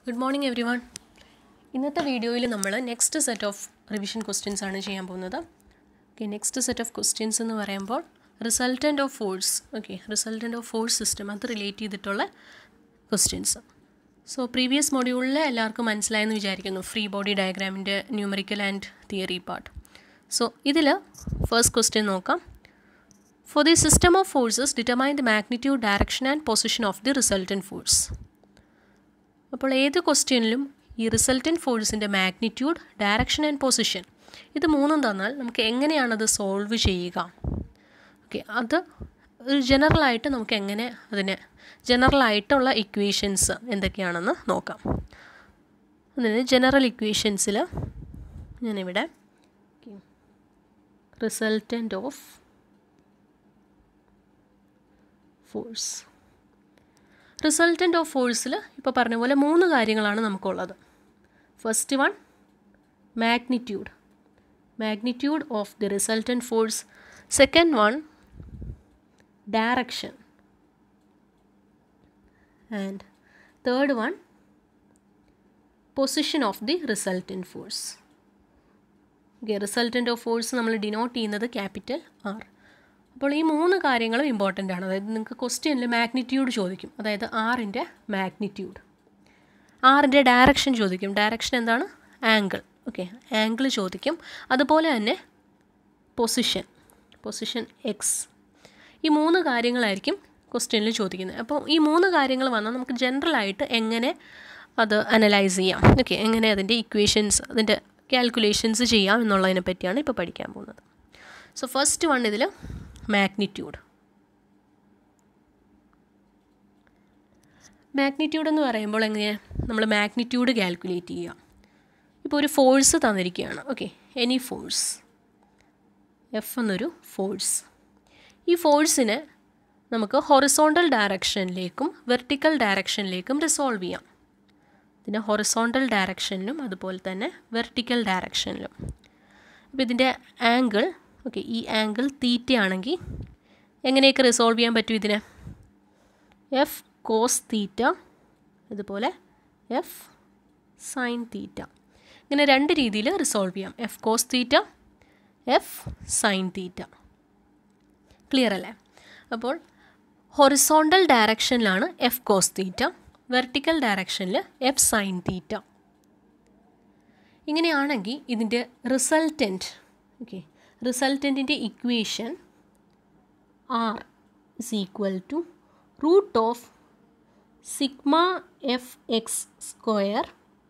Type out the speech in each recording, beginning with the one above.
Good morning every one ഇന്നത്തെ വീഡിയോയിൽ നമ്മൾ next set of revision questions ആണ് ചെയ്യാൻ പോകുന്നത് okay next set of questions എന്ന് പറയുമ്പോൾ resultant of force okay resultant of force system അത് റിലേറ്റ് ചെയ്തിട്ടുള്ള ക്വസ്റ്റ്യൻസ് സോ പ്രീവിയസ് മൊഡ്യൂളിൽ എല്ലാവർക്കും മനസ്സിലായെന്ന് വിചാരിക്കുന്നു ഫ്രീ ബോഡി ഡയഗ്രാമിൻ്റെ numerical and theory part so ഇതിൽ ഫസ്റ്റ് ക്വസ്റ്റ്യൻ നോക്കാം for the system of forces determine the magnitude direction and position of the resultant force അപ്പോൾ ഏത് ക്വസ്റ്റ്യനിലും ഈ resultant ഫോഴ്സിൻ്റെ magnitude direction and position ഇത് മൂന്നും തന്നാൽ നമുക്ക് എങ്ങനെയാണത് സോൾവ് ചെയ്യുക ഓക്കെ അത് ഒരു ജനറലായിട്ട് നമുക്ക് എങ്ങനെ അതിനെ ജനറലായിട്ടുള്ള ഇക്വേഷൻസ് എന്തൊക്കെയാണെന്ന് നോക്കാം അതിന് ജനറൽ ഇക്വേഷൻസിൽ ഞാനിവിടെ resultant of force resultant of ഫോഴ്സിൽ ഇപ്പോൾ പറഞ്ഞ പോലെ മൂന്ന് കാര്യങ്ങളാണ് നമുക്കുള്ളത് first one magnitude magnitude of the resultant force second one direction and third one position of the resultant force okay resultant of force നമ്മൾ ഡിനോട്ട് ചെയ്യുന്നത് ക്യാപിറ്റൽ ആർ അപ്പോൾ ഈ മൂന്ന് കാര്യങ്ങളും ഇമ്പോർട്ടൻ്റ് ആണ് അതായത് നിങ്ങൾക്ക് ക്വസ്റ്റ്യനിൽ മാഗ്നിറ്റ്യൂഡ് ചോദിക്കും അതായത് ആറിൻ്റെ മാഗ്നിറ്റ്യൂഡ് ആറിൻ്റെ ഡയറക്ഷൻ ചോദിക്കും ഡയറക്ഷൻ എന്താണ് ആംഗിൾ ഓക്കെ ആംഗിൾ ചോദിക്കും അതുപോലെ തന്നെ പൊസിഷൻ പൊസിഷൻ എക്സ് ഈ മൂന്ന് കാര്യങ്ങളായിരിക്കും ക്വസ്റ്റ്യനിൽ ചോദിക്കുന്നത് അപ്പോൾ ഈ മൂന്ന് കാര്യങ്ങൾ വന്നാൽ നമുക്ക് ജനറലായിട്ട് എങ്ങനെ അത് അനലൈസ് ചെയ്യാം ഓക്കെ എങ്ങനെ അതിൻ്റെ ഇക്വേഷൻസ് അതിൻ്റെ കാൽക്കുലേഷൻസ് ചെയ്യാം എന്നുള്ളതിനെ പറ്റിയാണ് ഇപ്പോൾ പഠിക്കാൻ പോകുന്നത് സോ ഫസ്റ്റ് വൺ ഇതിൽ മാഗ്നിറ്റ്യൂഡ് മാഗ്നിറ്റ്യൂഡ് എന്ന് പറയുമ്പോൾ എങ്ങനെയാണ് നമ്മൾ മാഗ്നിറ്റ്യൂഡ് കാൽക്കുലേറ്റ് ചെയ്യുക ഇപ്പോൾ ഒരു ഫോഴ്സ് തന്നിരിക്കുകയാണ് ഓക്കെ എനി ഫോഴ്സ് എഫ് എന്നൊരു ഫോഴ്സ് ഈ ഫോഴ്സിനെ നമുക്ക് ഹൊറിസോണ്ടൽ ഡയറക്ഷനിലേക്കും വെർട്ടിക്കൽ ഡയറക്ഷനിലേക്കും റിസോൾവ് ചെയ്യാം ഇതിനെ ഹൊറിസോണ്ടൽ ഡയറക്ഷനിലും അതുപോലെ തന്നെ വെർട്ടിക്കൽ ഡയറക്ഷനിലും അപ്പോൾ ഇതിൻ്റെ ആംഗിൾ ഓക്കെ ഈ ആംഗിൾ തീറ്റയാണെങ്കിൽ എങ്ങനെയൊക്കെ റിസോൾവ് ചെയ്യാൻ പറ്റും ഇതിനെ എഫ് കോസ് തീറ്റ അതുപോലെ എഫ് സൈൻ തീറ്റ ഇങ്ങനെ രണ്ട് രീതിയിൽ റിസോൾവ് ചെയ്യാം F cos theta F sine theta clear അല്ലേ അപ്പോൾ ഹൊറിസോണ്ടൽ ഡയറക്ഷനിലാണ് എഫ് കോസ് തീറ്റ വെർട്ടിക്കൽ ഡയറക്ഷനിൽ എഫ് സൈൻ തീറ്റ ഇങ്ങനെയാണെങ്കിൽ ഇതിൻ്റെ റിസൾട്ടൻറ്റ് ഓക്കെ റിസൾട്ടൻറ്റിൻ്റെ equation R is equal to root of sigma F X square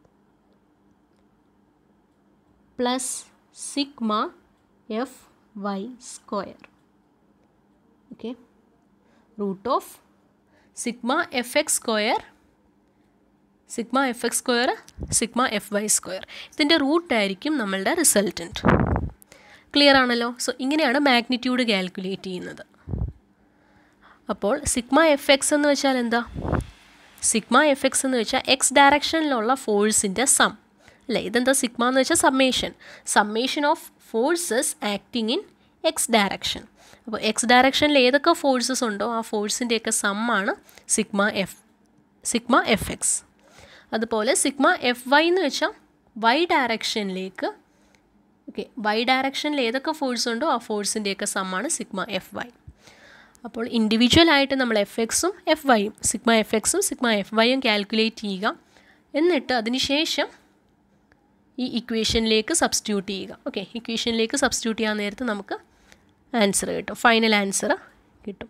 plus sigma F Y square okay root of sigma F X square sigma F X square sigma F Y square ഇതിൻ്റെ റൂട്ടായിരിക്കും നമ്മളുടെ resultant clear ആണല്ലോ so ഇങ്ങനെയാണ് magnitude calculate ചെയ്യുന്നത് അപ്പോൾ sigma F X എന്ന് വെച്ചാൽ എന്താ സിഗ്മ എഫ് എക്സ് എന്ന് വെച്ചാൽ എക്സ് ഡയറക്ഷനിലുള്ള ഫോഴ്സിൻ്റെ സം അല്ലേ ഇതെന്താ സിഗ്മ എന്ന് വെച്ചാൽ summation summation of forces acting in X direction അപ്പോൾ എക്സ് ഡയറക്ഷനിൽ ഏതൊക്കെ ഫോഴ്സസ് ഉണ്ടോ ആ ഫോഴ്സിൻ്റെയൊക്കെ സമ്മാണ് sigma F sigma F X അതുപോലെ സിഗ്മ എഫ് വൈ എന്ന് വെച്ചാൽ വൈ ഡയറക്ഷനിലേക്ക് ഓക്കെ വൈ ഡയറക്ഷനിൽ ഏതൊക്കെ ഫോഴ്സ് ഉണ്ടോ ആ ഫോഴ്സിൻ്റെയൊക്കെ സമ്മാണ് സിഗ്മ എഫ് വൈ അപ്പോൾ ഇൻഡിവിജ്വൽ ആയിട്ട് നമ്മൾ എഫ് എക്സും എഫ് വൈയും സിഗ്മ എഫ് എക്സും സിഗ്മ എഫ് വൈയും കാൽക്കുലേറ്റ് ചെയ്യുക എന്നിട്ട് അതിനുശേഷം ഈ ഇക്വേഷനിലേക്ക് സബ്സ്റ്റിറ്റ്യൂട്ട് ചെയ്യുക ഓക്കെ ഇക്വേഷനിലേക്ക് സബ്സ്റ്റിറ്റ്യൂട്ട് ചെയ്യാൻ നേരത്ത് നമുക്ക് ആൻസർ കിട്ടും ഫൈനൽ ആൻസർ കിട്ടും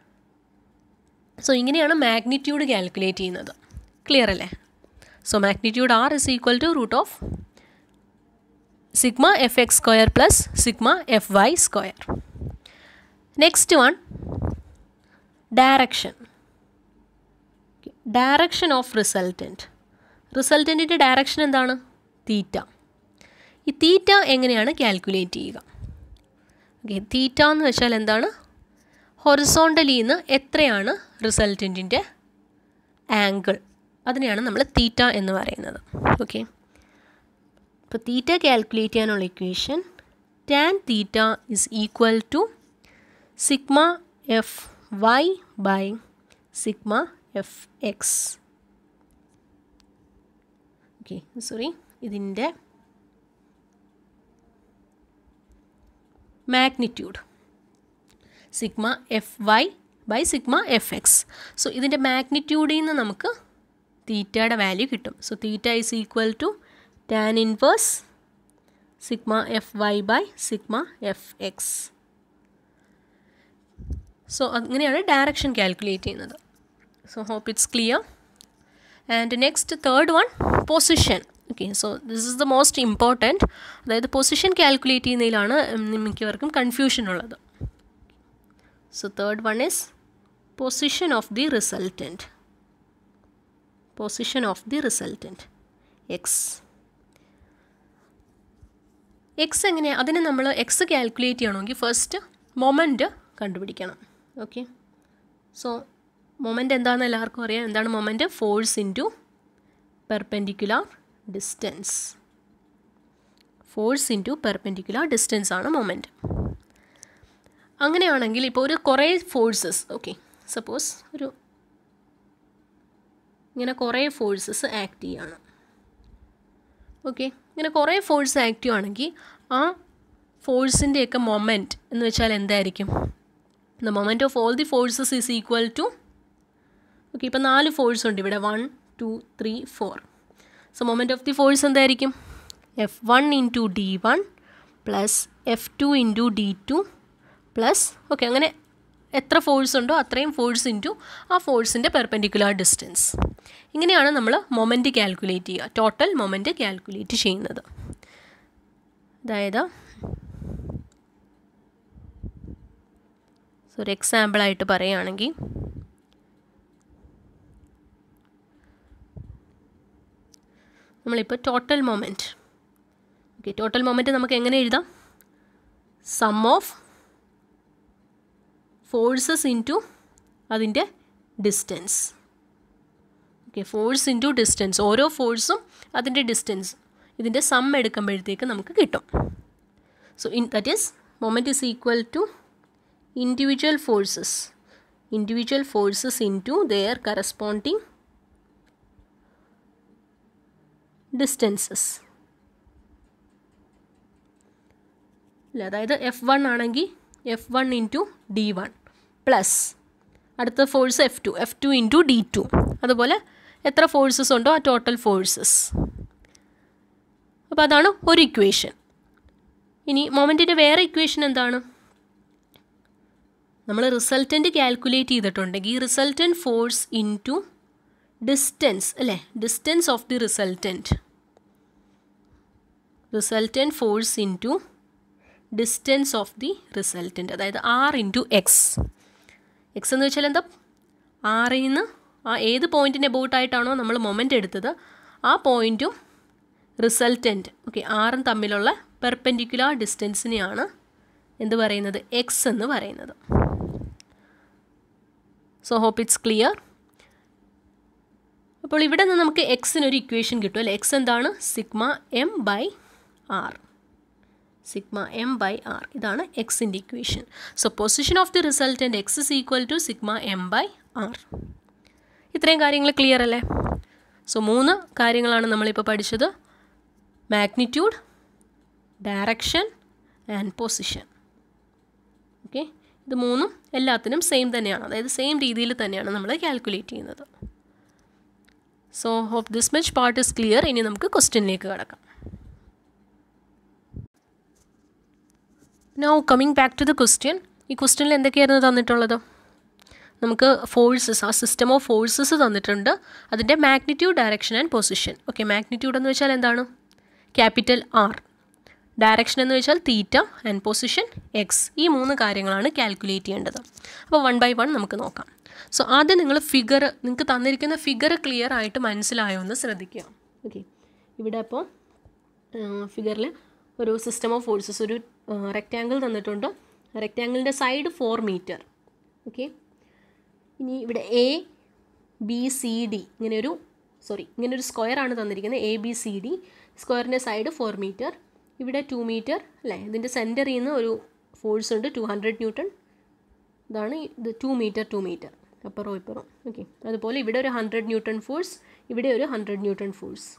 സോ ഇങ്ങനെയാണ് മാഗ്നിറ്റ്യൂഡ് കാൽക്കുലേറ്റ് ചെയ്യുന്നത് ക്ലിയർ അല്ലേ so magnitude R is equal to root of sigma F X square plus sigma F Y square next one direction direction of resultant റിസൾട്ടൻറ്റിൻ്റെ direction എന്താണ് theta ഈ തീറ്റ എങ്ങനെയാണ് calculate ചെയ്യുക okay തീറ്റ എന്ന് വെച്ചാൽ എന്താണ് ഹൊറിസോണ്ടലിൽ നിന്ന് എത്രയാണ് റിസൾട്ടൻറ്റിൻ്റെ ആംഗിൾ അതിനെയാണ് നമ്മൾ തീറ്റ എന്ന് പറയുന്നത് ഓക്കെ ഇപ്പോൾ തീറ്റ കാൽക്കുലേറ്റ് ചെയ്യാനുള്ള equation tan theta is equal to sigma F Y by sigma F X okay sorry ഇതിൻ്റെ magnitude sigma F Y by sigma F X so ഇതിൻ്റെ മാഗ്നിറ്റ്യൂഡിൽ നിന്ന് നമുക്ക് തീറ്റയുടെ വാല്യൂ കിട്ടും so theta is equal to tan inverse sigma F Y by sigma F X so അങ്ങനെയാണ് direction calculate ചെയ്യുന്നത് so hope it's clear and next third one position okay so this is the most important അതായത് position calculate ചെയ്യുന്നതിലാണ് മിക്കവർക്കും confusion ഉള്ളത് so third one is position of the resultant position of the resultant X X എങ്ങനെ അതിന് നമ്മൾ X calculate ചെയ്യണമെങ്കിൽ first moment കണ്ടുപിടിക്കണം okay so moment എന്താണെന്ന് എല്ലാവർക്കും അറിയാം എന്താണ് moment force into perpendicular distance force into perpendicular distance ആണ് മൊമെൻറ്റ് അങ്ങനെയാണെങ്കിൽ ഇപ്പോൾ ഒരു കുറേ ഫോഴ്സസ് ഓക്കെ സപ്പോസ് ഒരു ഇങ്ങനെ കുറേ ഫോഴ്സസ് ആക്ട് ചെയ്യാണ് ഓക്കെ ഇങ്ങനെ കുറേ ഫോഴ്സ് ആക്റ്റീവ് ആണെങ്കിൽ ആ ഫോഴ്സിൻ്റെയൊക്കെ മൊമെൻറ്റ് എന്ന് വെച്ചാൽ എന്തായിരിക്കും the moment of all the forces is equal to okay ഇപ്പോൾ നാല് ഫോഴ്സ് ഉണ്ട് ഇവിടെ one two three four so moment of the force എന്തായിരിക്കും F one into D one plus F two into D two plus okay അങ്ങനെ എത്ര force ഉണ്ടോ അത്രയും force into ആ ഫോഴ്സിൻ്റെ പെർപെൻഡിക്കുലർ ഡിസ്റ്റൻസ് ഇങ്ങനെയാണ് നമ്മൾ മൊമെൻറ്റ് കാൽക്കുലേറ്റ് ചെയ്യുക ടോട്ടൽ മൊമെൻറ്റ് കാൽക്കുലേറ്റ് ചെയ്യുന്നത് അതായത് സോ ഒരു എക്സാമ്പിളായിട്ട് പറയുകയാണെങ്കിൽ നമ്മളിപ്പോൾ total moment okay total moment നമുക്ക് എങ്ങനെ എഴുതാം സം ഓഫ് ഫോഴ്സസ് ഇൻറ്റു അതിൻ്റെ distance okay force into distance ഓരോ ഫോഴ്സും അതിൻ്റെ ഡിസ്റ്റൻസ് ഇതിൻ്റെ സം എടുക്കുമ്പോഴത്തേക്ക് നമുക്ക് കിട്ടും so in that is moment is equal to individual forces individual forces into their corresponding distances ഇല്ല അതായത് എഫ് വൺ ആണെങ്കിൽ F one into D one plus അടുത്ത force F two F two into D two അതുപോലെ എത്ര forces ഉണ്ടോ ആ total forces അപ്പോൾ അതാണ് ഒരു ഇക്വേഷൻ ഇനി മൊമെൻറ്റിൻ്റെ വേറെ ഇക്വേഷൻ എന്താണ് നമ്മൾ റിസൾട്ടൻ്റ് കാൽക്കുലേറ്റ് ചെയ്തിട്ടുണ്ടെങ്കിൽ റിസൾട്ടൻറ്റ് ഫോഴ്സ് ഇൻറ്റു ഡിസ്റ്റൻസ് അല്ലേ distance of the resultant resultant force into distance of the resultant അതായത് ആർ ഇൻറ്റു എക്സ് എക്സ് എന്ന് വെച്ചാൽ എന്താ ആറിൽ നിന്ന് ആ ഏത് പോയിൻറ്റിൻ്റെ എബൌട്ടായിട്ടാണോ നമ്മൾ മൊമെൻ്റ് എടുത്തത് ആ പോയിൻറ്റും റിസൾട്ടൻറ്റ് ഓക്കെ ആറും തമ്മിലുള്ള പെർപെൻഡിക്കുലർ ഡിസ്റ്റൻസിനെയാണ് എന്ത് പറയുന്നത് എക്സ് എന്ന് പറയുന്നത് സോ ഹോപ്പ് ഇറ്റ്സ് ക്ലിയർ അപ്പോൾ ഇവിടെ നിന്ന് നമുക്ക് എക്സിനൊരു ഇക്വേഷൻ കിട്ടും അല്ലേ എക്സ് എന്താണ് sigma M by R sigma M by R ഇതാണ് എക്സിൻ്റെ equation so position of the resultant X is equal to sigma M by R ഇത്രയും കാര്യങ്ങൾ ക്ലിയർ അല്ലേ സോ മൂന്ന് കാര്യങ്ങളാണ് നമ്മളിപ്പോൾ പഠിച്ചത് magnitude direction and position okay ഇത് മൂന്നും എല്ലാത്തിനും സെയിം തന്നെയാണ് അതായത് സെയിം രീതിയിൽ തന്നെയാണ് നമ്മൾ കാൽക്കുലേറ്റ് ചെയ്യുന്നത് so hope this much part is clear ഇനി നമുക്ക് ക്വസ്റ്റ്യനിലേക്ക് കടക്കാം now coming back to the question ഈ ക്വസ്റ്റ്യനിൽ എന്തൊക്കെയായിരുന്നു തന്നിട്ടുള്ളത് നമുക്ക് ഫോഴ്സസ് ആ സിസ്റ്റം ഓഫ് ഫോഴ്സസ് തന്നിട്ടുണ്ട് അതിൻ്റെ magnitude direction and position okay magnitude എന്ന് വെച്ചാൽ എന്താണ് ക്യാപിറ്റൽ ആർ ഡയറക്ഷൻ എന്ന് വെച്ചാൽ തീറ്റ ആൻഡ് പൊസിഷൻ എക്സ് ഈ മൂന്ന് കാര്യങ്ങളാണ് കാൽക്കുലേറ്റ് ചെയ്യേണ്ടത് അപ്പോൾ വൺ ബൈ വൺ നമുക്ക് നോക്കാം സോ ആദ്യം നിങ്ങൾ ഫിഗർ നിങ്ങൾക്ക് തന്നിരിക്കുന്ന ഫിഗർ ക്ലിയർ ആയിട്ട് മനസ്സിലായോ എന്ന് ശ്രദ്ധിക്കുക ഓക്കെ ഇവിടെ അപ്പോൾ ഫിഗറിൽ ഒരു സിസ്റ്റം ഓഫ് ഫോഴ്സസ് ഒരു റെക്റ്റാങ്കിൾ തന്നിട്ടുണ്ട് റെക്റ്റാങ്കിളിൻ്റെ സൈഡ് ഫോർ മീറ്റർ ഓക്കെ ഇനി ഇവിടെ എ ബി സി ഡി ഇങ്ങനെ ഒരു സോറി ഇങ്ങനെ ഒരു സ്ക്വയർ ആണ് തന്നിരിക്കുന്നത് എ ബി സി ഡി സ്ക്വയറിൻ്റെ സൈഡ് ഫോർ മീറ്റർ ഇവിടെ ടു മീറ്റർ അല്ലേ ഇതിൻ്റെ സെൻറ്ററിൽ നിന്ന് ഒരു ഫോഴ്സ് ഉണ്ട് ടു ഹൺഡ്രഡ് ന്യൂട്ടൺ ഇതാണ് ഇത് ടു മീറ്റർ ടു മീറ്റർ അപ്പുറം ഇപ്പുറം ഓക്കെ അതുപോലെ ഇവിടെ ഒരു ഹൺഡ്രഡ് ന്യൂട്ടൺ ഫോഴ്സ് ഇവിടെ ഒരു ഹൺഡ്രഡ് ന്യൂട്ടൺ ഫോഴ്സ്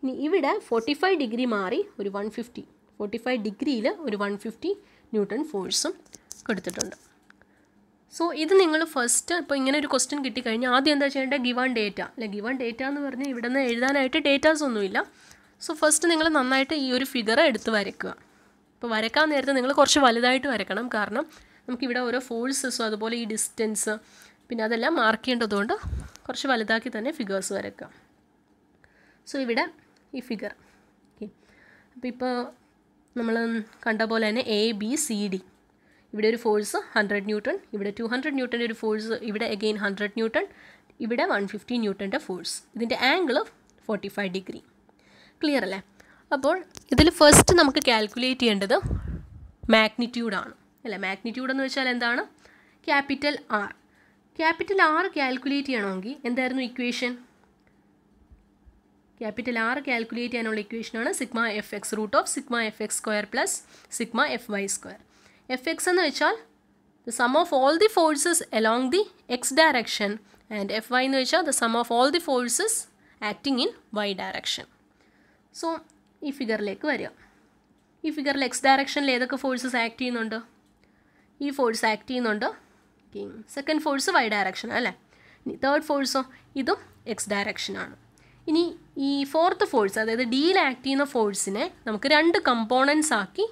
ഇനി ഇവിടെ ഫോർട്ടി ഫൈവ് ഡിഗ്രി മാറി ഒരു വൺ ഫിഫ്റ്റി ഫോർട്ടി ഫൈവ് ഡിഗ്രിയിൽ ഒരു വൺ ഫിഫ്റ്റി ന്യൂട്ടൺ ഫോഴ്സും കൊടുത്തിട്ടുണ്ട് സോ ഇത് നിങ്ങൾ ഫസ്റ്റ് ഇപ്പോൾ ഇങ്ങനെ ഒരു ക്വസ്റ്റ്യൻ കിട്ടിക്കഴിഞ്ഞാൽ ആദ്യം എന്താ ചെയ്യേണ്ടത് ഗിവൺ ഡേറ്റ അല്ലെ ഗിവൺ ഡേറ്റ എന്ന് പറഞ്ഞാൽ ഇവിടെ നിന്ന് എഴുതാനായിട്ട് ഡേറ്റാസ് ഒന്നുമില്ല സോ ഫസ്റ്റ് നിങ്ങൾ നന്നായിട്ട് ഈ ഒരു ഫിഗർ എടുത്ത് വരയ്ക്കുക അപ്പോൾ വരയ്ക്കാൻ നേരത്തെ നിങ്ങൾ കുറച്ച് വലുതായിട്ട് വരയ്ക്കണം കാരണം നമുക്കിവിടെ ഓരോ ഫോഴ്സസും അതുപോലെ ഈ ഡിസ്റ്റൻസ് പിന്നെ അതെല്ലാം മാർക്ക് ചെയ്യേണ്ടതുകൊണ്ട് കുറച്ച് വലുതാക്കി തന്നെ ഫിഗേഴ്സ് വരയ്ക്കുക സോ ഇവിടെ ഈ ഫിഗർ ഓക്കെ അപ്പോൾ ഇപ്പോൾ നമ്മൾ കണ്ട പോലെ തന്നെ എ ബി സി ഡി ഇവിടെ ഒരു ഫോഴ്സ് ഹൺഡ്രഡ് ന്യൂട്ടൺ ഇവിടെ ടു ഹൺഡ്രഡ് ന്യൂട്ടൻ്റെ ഒരു ഫോഴ്സ് ഇവിടെ അഗെയിൻ ഹൺഡ്രഡ് ന്യൂട്ടൺ ഇവിടെ വൺ ഫിഫ്റ്റി ന്യൂട്ടൻ്റെ ഫോഴ്സ് ഇതിൻ്റെ angle forty five degree clear അല്ലേ അപ്പോൾ ഇതിൽ ഫസ്റ്റ് നമുക്ക് കാൽക്കുലേറ്റ് ചെയ്യേണ്ടത് മാഗ്നിറ്റ്യൂഡാണ് അല്ലേ മാഗ്നിറ്റ്യൂഡ് എന്ന് വെച്ചാൽ എന്താണ് capital R capital R calculate ചെയ്യണമെങ്കിൽ എന്തായിരുന്നു ഇക്വേഷൻ ക്യാപിറ്റൽ ആർ കാൽക്കുലേറ്റ് ചെയ്യാനുള്ള ഇക്വേഷനാണ് sigma F X root of sigma F X square plus sigma F Y square F X എന്ന് വെച്ചാൽ the sum of all the forces along the X direction and F Y എന്ന് വെച്ചാൽ the sum of all the forces acting in Y direction so ഈ ഫിഗറിലേക്ക് വരിക ഈ ഫിഗറിൽ X ഡയറക്ഷനിൽ ഏതൊക്കെ ഫോഴ്സസ് ആക്ട് ചെയ്യുന്നുണ്ട് ഈ ഫോഴ്സ് ആക്ട് ചെയ്യുന്നുണ്ട് സെക്കൻഡ് ഫോഴ്സ് വൈ ഡയറക്ഷൻ അല്ലേ ഇനി തേർഡ് ഫോഴ്സോ ഇതും എക്സ് ഡയറക്ഷനാണ് ഇനി ഈ ഫോർത്ത് ഫോഴ്സ് അതായത് ഡിയിൽ ആക്ട് ചെയ്യുന്ന ഫോഴ്സിനെ നമുക്ക് രണ്ട് കമ്പോണൻസ് ആക്കി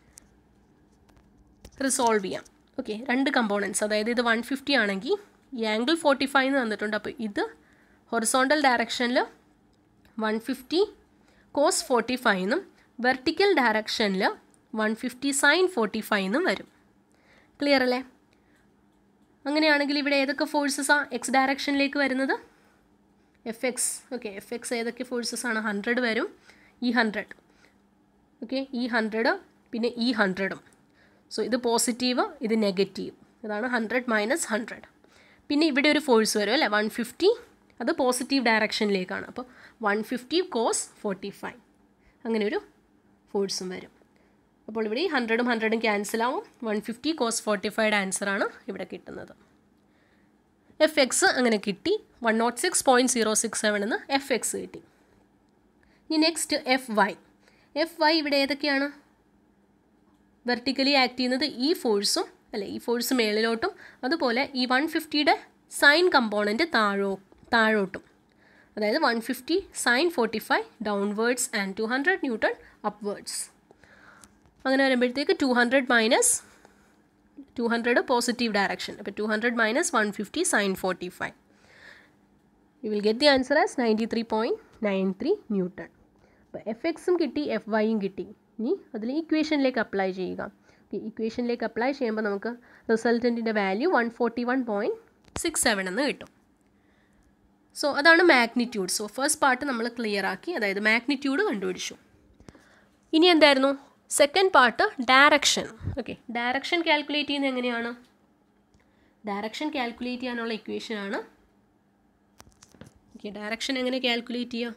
റിസോൾവ് ചെയ്യാം ഓക്കെ രണ്ട് കമ്പോണൻസ് അതായത് ഇത് വൺ ഫിഫ്റ്റി ആണെങ്കിൽ ഈ ആംഗിൾ ഫോർട്ടി ഫൈവ് എന്ന് തന്നിട്ടുണ്ട് അപ്പോൾ ഇത് ഹൊറിസോണ്ടൽ ഡയറക്ഷനിൽ one fifty cos forty five എന്നും വെർട്ടിക്കൽ ഡയറക്ഷനിൽ one fifty sine forty five എന്നും വരും ക്ലിയർ അല്ലേ അങ്ങനെയാണെങ്കിൽ ഇവിടെ ഏതൊക്കെ ഫോഴ്സസാണ് എക്സ് ഡയറക്ഷനിലേക്ക് വരുന്നത് F X okay F X ഏതൊക്കെ ഫോഴ്സസ് ആണ് ഹൺഡ്രഡ് വരും ഈ ഹൺഡ്രഡ് ഓക്കെ ഈ ഹൺഡ്രഡ് പിന്നെ ഈ ഹൺഡ്രഡും സോ ഇത് പോസിറ്റീവ് ഇത് നെഗറ്റീവ് അതാണ് ഹൺഡ്രഡ് മൈനസ് ഹൺഡ്രഡ് പിന്നെ ഇവിടെ ഒരു ഫോഴ്സ് വരും അല്ലേ വൺ ഫിഫ്റ്റി അത് പോസിറ്റീവ് ഡയറക്ഷനിലേക്കാണ് അപ്പോൾ one fifty cos forty five അങ്ങനെ ഒരു ഫോഴ്സും വരും അപ്പോൾ ഇവിടെ ഈ ഹൺഡ്രഡും ഹൺഡ്രഡും ക്യാൻസൽ ആവും one fifty cos forty five ആൻസറാണ് ഇവിടെ കിട്ടുന്നത് എഫ് എക്സ് അങ്ങനെ കിട്ടി one nought six point zero six seven എന്ന് എഫ് എക്സ് കിട്ടി ഇനി next F Y F Y ഇവിടെ ഏതൊക്കെയാണ് വെർട്ടിക്കലി ആക്ട് ചെയ്യുന്നത് ഈ ഫോഴ്സും അല്ലെ ഈ ഫോഴ്സ് മേളിലോട്ടും അതുപോലെ ഈ വൺ ഫിഫ്റ്റിയുടെ സൈൻ കമ്പോണൻറ്റ് താഴോ താഴോട്ടും അതായത് one fifty sine forty five downwards and two hundred newton upwards അങ്ങനെ വരുമ്പോഴത്തേക്ക് two hundred minus two hundred positive direction അപ്പോൾ two hundred minus one fifty sine forty five you will get the answer as ninety three point nine three newton അപ്പോൾ F എക്സും കിട്ടി F വൈയും കിട്ടി ഇനി അതിൽ ഇക്വേഷനിലേക്ക് apply ചെയ്യുക ഇക്വേഷനിലേക്ക് അപ്ലൈ ചെയ്യുമ്പോൾ നമുക്ക് റിസൾട്ടൻറ്റിൻ്റെ value one forty one point six seven എന്ന് കിട്ടും സോ അതാണ് മാഗ്നിറ്റ്യൂഡ് സോ ഫസ്റ്റ് പാർട്ട് നമ്മൾ ക്ലിയർ ആക്കി അതായത് മാഗ്നിറ്റ്യൂഡ് കണ്ടുപിടിച്ചു ഇനി എന്തായിരുന്നു second part direction okay direction calculate ചെയ്യുന്നത് എങ്ങനെയാണ് ഡയറക്ഷൻ കാൽക്കുലേറ്റ് ചെയ്യാനുള്ള ഇക്വേഷനാണ് ഓക്കെ ഡയറക്ഷൻ എങ്ങനെ കാൽക്കുലേറ്റ് ചെയ്യുക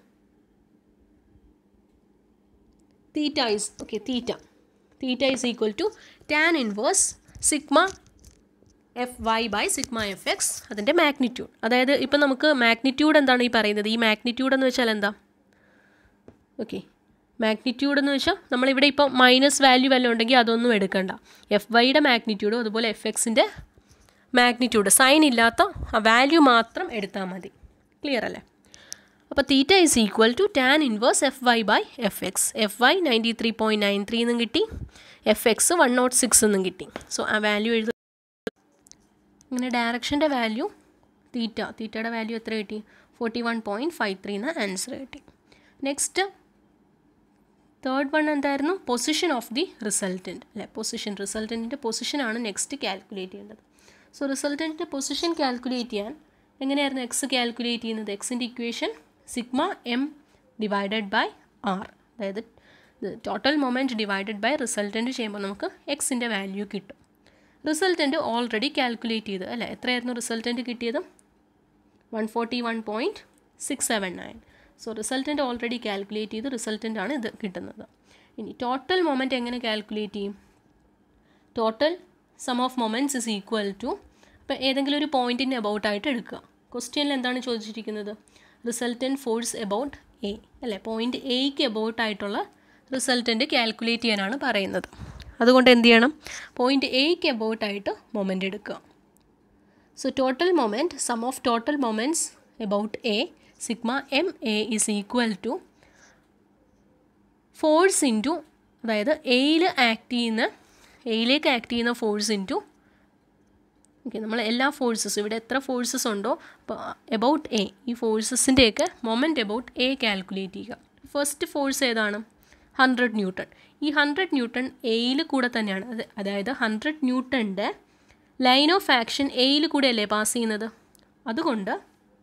theta is okay theta theta is equal to tan inverse sigma F Y by sigma F X അതിൻ്റെ മാഗ്നിറ്റ്യൂഡ് അതായത് ഇപ്പം നമുക്ക് മാഗ്നിറ്റ്യൂഡ് എന്താണ് ഈ പറയുന്നത് ഈ മാഗ്നിറ്റ്യൂഡ് എന്ന് വെച്ചാൽ എന്താ ഓക്കെ മാഗ്നിറ്റ്യൂഡ് എന്ന് വെച്ചാൽ നമ്മളിവിടെ ഇപ്പോൾ മൈനസ് വാല്യൂ വല്ലതും ഉണ്ടെങ്കിൽ അതൊന്നും എടുക്കണ്ട എഫ് വൈയുടെ മാഗ്നിറ്റ്യൂഡും അതുപോലെ എഫ് എക്സിൻ്റെ മാഗ്നിറ്റ്യൂഡ് സൈൻ ഇല്ലാത്ത ആ വാല്യൂ മാത്രം എടുത്താൽ മതി ക്ലിയർ അല്ലേ അപ്പോൾ theta is equal to tan inverse F Y by F X F Y ninety three point nine three എന്നും കിട്ടി F X one nought six എന്നും കിട്ടി സോ ആ വാല്യൂ എഴുതുക ഇങ്ങനെ ഡയറക്ഷൻ്റെ വാല്യൂ തീറ്റ തീറ്റയുടെ വാല്യൂ എത്ര കിട്ടി forty one point five three എന്ന ആൻസർ കിട്ടി നെക്സ്റ്റ് തേർഡ് വൺ എന്തായിരുന്നു പൊസിഷൻ ഓഫ് ദി റിസൾട്ടൻറ്റ് അല്ലേ പൊസിഷൻ റിസൾട്ടൻറ്റിൻ്റെ പൊസിഷനാണ് നെക്സ്റ്റ് കാൽക്കുലേറ്റ് ചെയ്യേണ്ടത് സോ റിസൾട്ടൻറ്റിൻ്റെ പൊസിഷൻ കാൽക്കുലേറ്റ് ചെയ്യാൻ എങ്ങനെയായിരുന്നു എക്സ് കാൽക്കുലേറ്റ് ചെയ്യുന്നത് എക്സിൻ്റെ equation sigma M divided by R അതായത് total moment divided by resultant ചെയ്യുമ്പോൾ നമുക്ക് എക്സിൻ്റെ വാല്യൂ കിട്ടും റിസൾട്ടൻറ്റ് ഓൾറെഡി കാൽക്കുലേറ്റ് ചെയ്ത് അല്ലേ എത്രയായിരുന്നു റിസൾട്ടൻറ്റ് കിട്ടിയത് one forty one point six seven nine so resultant already calculate ചെയ്ത് റിസൾട്ടൻ്റ് ആണ് ഇത് കിട്ടുന്നത് ഇനി ടോട്ടൽ മൊമെൻറ്റ് എങ്ങനെ കാൽക്കുലേറ്റ് ചെയ്യും total sum of moments is equal to ഇപ്പോൾ ഏതെങ്കിലും ഒരു പോയിൻറ്റിൻ്റെ അബൌട്ട് ആയിട്ട് എടുക്കുക ക്വസ്റ്റ്യനിൽ എന്താണ് ചോദിച്ചിരിക്കുന്നത് റിസൾട്ടൻറ്റ് ഫോഴ്സ് എബൌട്ട് എ അല്ലേ പോയിൻറ്റ് എയ്ക്ക് എബൌട്ട് ആയിട്ടുള്ള റിസൾട്ടൻ്റ് കാൽക്കുലേറ്റ് ചെയ്യാനാണ് പറയുന്നത് അതുകൊണ്ട് എന്ത് ചെയ്യണം പോയിൻറ്റ് എയ്ക്ക് എബൌട്ട് ആയിട്ട് മൊമെൻ്റ് എടുക്കുക so total moment sum of total moments about A sigma M A is equal to force into അതായത് എയിൽ ആക്ട് ചെയ്യുന്ന എയിലേക്ക് ആക്ട് ചെയ്യുന്ന ഫോഴ്സ് ഇൻറ്റു ഓക്കെ നമ്മൾ എല്ലാ ഫോഴ്സസ് ഇവിടെ എത്ര ഫോഴ്സസ് ഉണ്ടോ അപ്പോൾ എബൌട്ട് എ ഈ ഫോഴ്സസിൻ്റെയൊക്കെ മൊമെൻറ്റ് എബൌട്ട് എ കാൽക്കുലേറ്റ് ചെയ്യുക ഫസ്റ്റ് ഫോഴ്സ് ഏതാണ് ഹൺഡ്രഡ് ന്യൂട്ടൺ ഈ ഹൺഡ്രഡ് ന്യൂട്ടൺ എയിൽ കൂടെ തന്നെയാണ് അത് അതായത് ഹൺഡ്രഡ് ന്യൂട്ടൻ്റെ ലൈൻ ഓഫ് ആക്ഷൻ എയിൽ കൂടെ അല്ലേ പാസ് ചെയ്യുന്നത് അതുകൊണ്ട്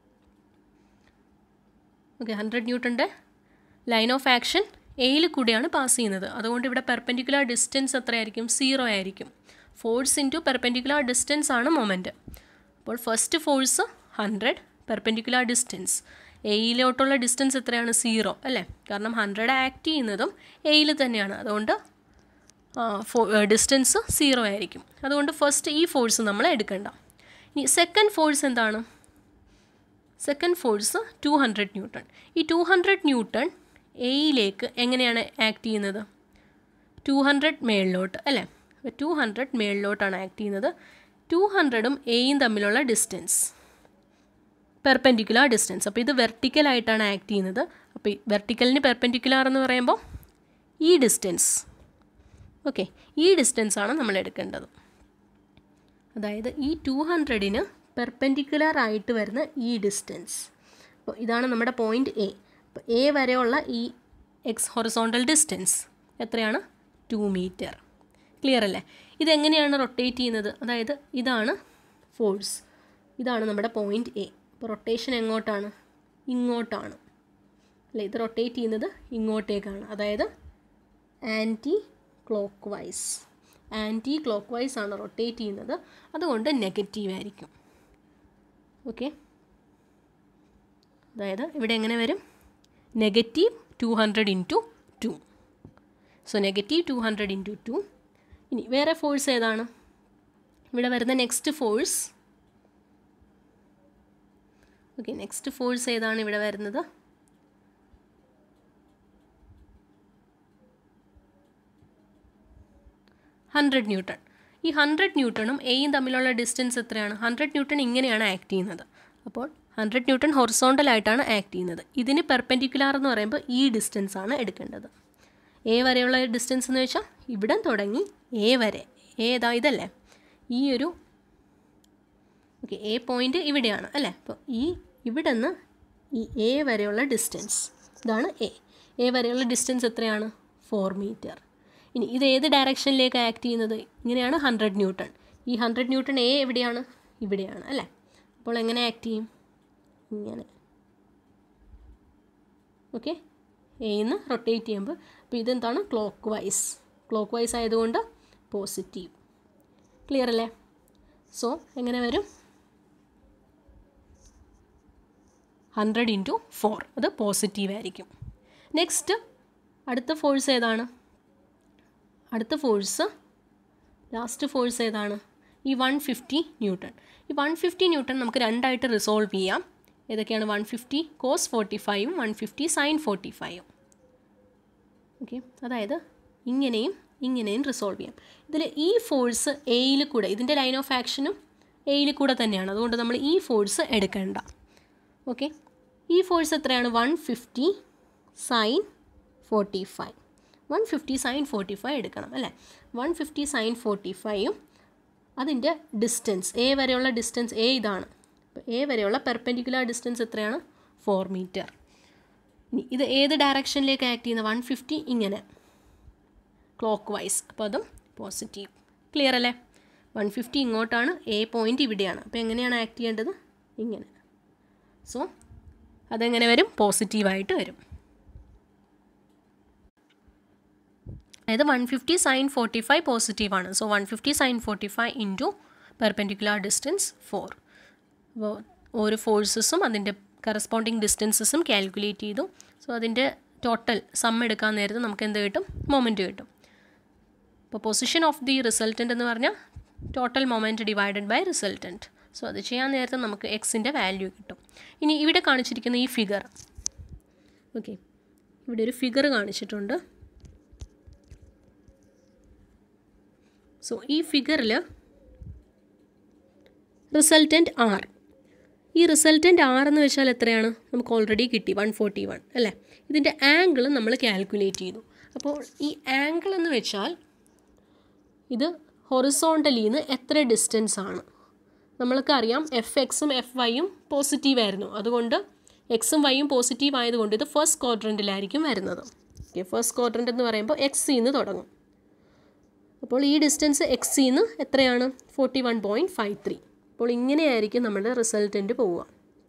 ഓക്കെ ഹൺഡ്രഡ് ന്യൂട്ടൻ്റെ ലൈൻ ഓഫ് ആക്ഷൻ എയിൽ കൂടെയാണ് പാസ് ചെയ്യുന്നത് അതുകൊണ്ട് ഇവിടെ പെർപെൻഡിക്കുലർ ഡിസ്റ്റൻസ് എത്രയായിരിക്കും സീറോ ആയിരിക്കും ഫോഴ്സ് ഇൻറ്റു പെർപെൻഡിക്കുലർ ഡിസ്റ്റൻസ് ആണ് മൊമെൻറ്റ് അപ്പോൾ first force hundred perpendicular distance എയിലോട്ടുള്ള ഡിസ്റ്റൻസ് എത്രയാണ് സീറോ അല്ലേ കാരണം ഹൺഡ്രഡ് ആക്ട് ചെയ്യുന്നതും എയിൽ തന്നെയാണ് അതുകൊണ്ട് ഡിസ്റ്റൻസ് സീറോ ആയിരിക്കും അതുകൊണ്ട് ഫസ്റ്റ് ഈ ഫോഴ്സ് നമ്മൾ എടുക്കണ്ട ഇനി സെക്കൻഡ് ഫോഴ്സ് എന്താണ് second force two hundred newton ഈ ടു ഹൺഡ്രഡ് ന്യൂട്ടൺ എയിലേക്ക് എങ്ങനെയാണ് ആക്ട് ചെയ്യുന്നത് ടു ഹൺഡ്രഡ് മേളിലോട്ട് അല്ലേ അപ്പോൾ ടു ഹൺഡ്രഡ് മേളിലോട്ടാണ് ആക്ട് ചെയ്യുന്നത് ടു ഹൺഡ്രഡും എയും തമ്മിലുള്ള ഡിസ്റ്റൻസ് പെർപെൻഡിക്കുലർ ഡിസ്റ്റൻസ് അപ്പോൾ ഇത് വെർട്ടിക്കലായിട്ടാണ് ആക്ട് ചെയ്യുന്നത് അപ്പോൾ വെർട്ടിക്കലിന് പെർപെൻഡിക്കുലർ എന്ന് പറയുമ്പോൾ ഈ ഡിസ്റ്റൻസ് ഓക്കെ ഈ ഡിസ്റ്റൻസ് ആണ് നമ്മൾ എടുക്കേണ്ടത് അതായത് ഈ ടു ഹൺഡ്രഡിന് പെർപെൻഡിക്കുലർ ആയിട്ട് വരുന്ന ഈ ഡിസ്റ്റൻസ് അപ്പോൾ ഇതാണ് നമ്മുടെ പോയിൻറ്റ് എ അപ്പോൾ എ വരെയുള്ള ഈ എക്സ് ഹൊറിസോണ്ടൽ ഡിസ്റ്റൻസ് എത്രയാണ് ടു മീറ്റർ ക്ലിയർ അല്ലേ ഇതെങ്ങനെയാണ് റൊട്ടേറ്റ് ചെയ്യുന്നത് അതായത് ഇതാണ് ഫോഴ്സ് ഇതാണ് നമ്മുടെ പോയിൻറ്റ് എ അപ്പോൾ റൊട്ടേഷൻ എങ്ങോട്ടാണ് ഇങ്ങോട്ടാണ് അല്ലേ ഇത് റൊട്ടേറ്റ് ചെയ്യുന്നത് ഇങ്ങോട്ടേക്കാണ് അതായത് anticlockwise anticlockwise ആണ് റൊട്ടേറ്റ് ചെയ്യുന്നത് അതുകൊണ്ട് നെഗറ്റീവ് ആയിരിക്കും ഓക്കെ അതായത് ഇവിടെ എങ്ങനെ വരും negative two hundred into two so negative two hundred into two ഇനി വേറെ ഫോഴ്സ് ഏതാണ് ഇവിടെ വരുന്ന next force okay next force ഏതാണ് ഇവിടെ വരുന്നത് ഹൺഡ്രഡ് ന്യൂട്ടൺ ഈ ഹൺഡ്രഡ് ന്യൂട്ടണും എയും തമ്മിലുള്ള ഡിസ്റ്റൻസ് എത്രയാണ് ഹൺഡ്രഡ് ന്യൂട്ടൺ ഇങ്ങനെയാണ് ആക്ട് ചെയ്യുന്നത് അപ്പോൾ ഹൺഡ്രഡ് ന്യൂട്ടൺ ഹൊറിസോണ്ടലായിട്ടാണ് ആക്ട് ചെയ്യുന്നത് ഇതിന് പെർപെൻഡിക്കുലാർ എന്ന് പറയുമ്പോൾ ഈ ഡിസ്റ്റൻസ് ആണ് എടുക്കേണ്ടത് എ വരെയുള്ള ഡിസ്റ്റൻസ് എന്ന് വെച്ചാൽ ഇവിടെ തുടങ്ങി എ വരെ ഏതാ ഇതല്ലേ ഈ ഒരു ഓക്കെ എ പോയിൻ്റ് ഇവിടെയാണ് അല്ലേ അപ്പോൾ ഈ ഇവിടെ നിന്ന് ഈ എ വരെയുള്ള ഡിസ്റ്റൻസ് ഇതാണ് എ എ വരെയുള്ള ഡിസ്റ്റൻസ് എത്രയാണ് ഫോർ മീറ്റർ ഇനി ഇത് ഏത് ഡയറക്ഷനിലേക്ക് ആക്ട് ചെയ്യുന്നത് ഇങ്ങനെയാണ് ഹൺഡ്രഡ് ന്യൂട്ടൺ ഈ ഹൺഡ്രഡ് ന്യൂട്ടൺ എ എവിടെയാണ് ഇവിടെയാണ് അല്ലേ അപ്പോൾ എങ്ങനെ ആക്ട് ചെയ്യും ഇങ്ങനെ ഓക്കെ എയിന്ന് റൊട്ടേറ്റ് ചെയ്യുമ്പോൾ അപ്പോൾ ഇതെന്താണ് ക്ലോക്ക് വൈസ് ക്ലോക്ക് വൈസ് ആയതുകൊണ്ട് പോസിറ്റീവ് ക്ലിയർ അല്ലേ സോ എങ്ങനെ വരും ഹൺഡ്രഡ് ഇൻറ്റു ഫോർ അത് പോസിറ്റീവ് ആയിരിക്കും നെക്സ്റ്റ് അടുത്ത ഫോഴ്സ് ഏതാണ് അടുത്ത ഫോഴ്സ് ലാസ്റ്റ് ഫോഴ്സ് ഏതാണ് ഈ വൺ ഫിഫ്റ്റി ന്യൂട്ടൺ ഈ വൺ ഫിഫ്റ്റി ന്യൂട്ടൺ നമുക്ക് രണ്ടായിട്ട് റിസോൾവ് ചെയ്യാം ഏതൊക്കെയാണ് വൺ ഫിഫ്റ്റി കോസ് ഫോർട്ടി ഫൈവും വൺ ഫിഫ്റ്റി സൈൻ ഫോർട്ടി ഫൈവും ഓക്കെ അതായത് ഇങ്ങനെയും ഇങ്ങനെയും റിസോൾവ് ചെയ്യാം ഇതിൽ ഈ ഫോഴ്സ് എയിൽ കൂടെ ഇതിൻ്റെ ലൈൻ ഓഫ് ആക്ഷനും എയിൽ കൂടെ തന്നെയാണ് അതുകൊണ്ട് നമ്മൾ ഈ ഫോഴ്സ് എടുക്കേണ്ട ഓക്കെ ഈ ഫോഴ്സ് എത്രയാണ് one fifty sine forty five one fifty sine forty five എടുക്കണം അല്ലേ വൺ ഫിഫ്റ്റി സൈൻ ഫോർട്ടി ഫൈവും അതിൻ്റെ ഡിസ്റ്റൻസ് എ വരെയുള്ള ഡിസ്റ്റൻസ് എ ഇതാണ് അപ്പോൾ എ വരെയുള്ള പെർപെൻഡിക്കുലർ ഡിസ്റ്റൻസ് എത്രയാണ് ഫോർ മീറ്റർ ഇനി ഇത് ഏത് ഡയറക്ഷനിലേക്ക് ആക്ട് ചെയ്യുന്നത് വൺ ഫിഫ്റ്റി ഇങ്ങനെ ക്ലോക്ക് വൈസ് അപ്പോൾ അതും പോസിറ്റീവ് ക്ലിയർ അല്ലേ വൺ ഫിഫ്റ്റി ഇങ്ങോട്ടാണ് എ പോയിൻ്റ് ഇവിടെയാണ് അപ്പോൾ എങ്ങനെയാണ് ആക്ട് ചെയ്യേണ്ടത് ഇങ്ങനെ സോ അതെങ്ങനെ വരും പോസിറ്റീവായിട്ട് വരും അതായത് one fifty sine forty five positive ആണ് so one fifty sine forty five into perpendicular distance four അപ്പോൾ ഓരോ ഫോഴ്സസും അതിൻ്റെ കറസ്പോണ്ടിങ് ഡിസ്റ്റൻസസും കാൽക്കുലേറ്റ് ചെയ്തു സോ അതിൻ്റെ ടോട്ടൽ സം എടുക്കാൻ നേരത്ത് നമുക്ക് എന്ത് കിട്ടും മൊമെൻറ്റ് കിട്ടും അപ്പോൾ പൊസിഷൻ ഓഫ് ദി റിസൾട്ടൻ്റ് എന്ന് പറഞ്ഞാൽ total moment divided by resultant so അത് ചെയ്യാൻ നേരത്തെ നമുക്ക് എക്സിൻ്റെ വാല്യൂ കിട്ടും ഇനി ഇവിടെ കാണിച്ചിരിക്കുന്ന ഈ ഫിഗർ ഓക്കെ ഇവിടെ ഒരു ഫിഗർ കാണിച്ചിട്ടുണ്ട് സോ ഈ ഫിഗറിൽ റിസൾട്ടൻറ്റ് ആർ ഈ റിസൾട്ടൻറ്റ് ആർ എന്ന് വെച്ചാൽ എത്രയാണ് നമുക്ക് ഓൾറെഡി കിട്ടി വൺ ഫോർട്ടി വൺ അല്ലേ ഇതിൻ്റെ ആംഗിൾ നമ്മൾ കാൽക്കുലേറ്റ് ചെയ്തു അപ്പോൾ ഈ ആംഗിൾ എന്ന് വെച്ചാൽ ഇത് ഹൊറിസോണ്ടലിന്ന് എത്ര ഡിസ്റ്റൻസ് ആണ് നമ്മൾക്കറിയാം എഫ് എക്സും എഫ് വൈയും പോസിറ്റീവ് ആയിരുന്നു അതുകൊണ്ട് എക്സും വൈയും പോസിറ്റീവ് ആയതുകൊണ്ട് ഇത് ഫസ്റ്റ് ക്വാഡ്രൻറ്റിലായിരിക്കും വരുന്നത് ഓക്കെ ഫസ്റ്റ് ക്വാഡ്രൻ്റ് എന്ന് പറയുമ്പോൾ എക്സിന്ന് തുടങ്ങും അപ്പോൾ ഈ ഡിസ്റ്റൻസ് എക്സിന്ന് എത്രയാണ് forty one point five three അപ്പോൾ ഇങ്ങനെയായിരിക്കും നമ്മുടെ റിസൾട്ടൻറ്റ് പോവുക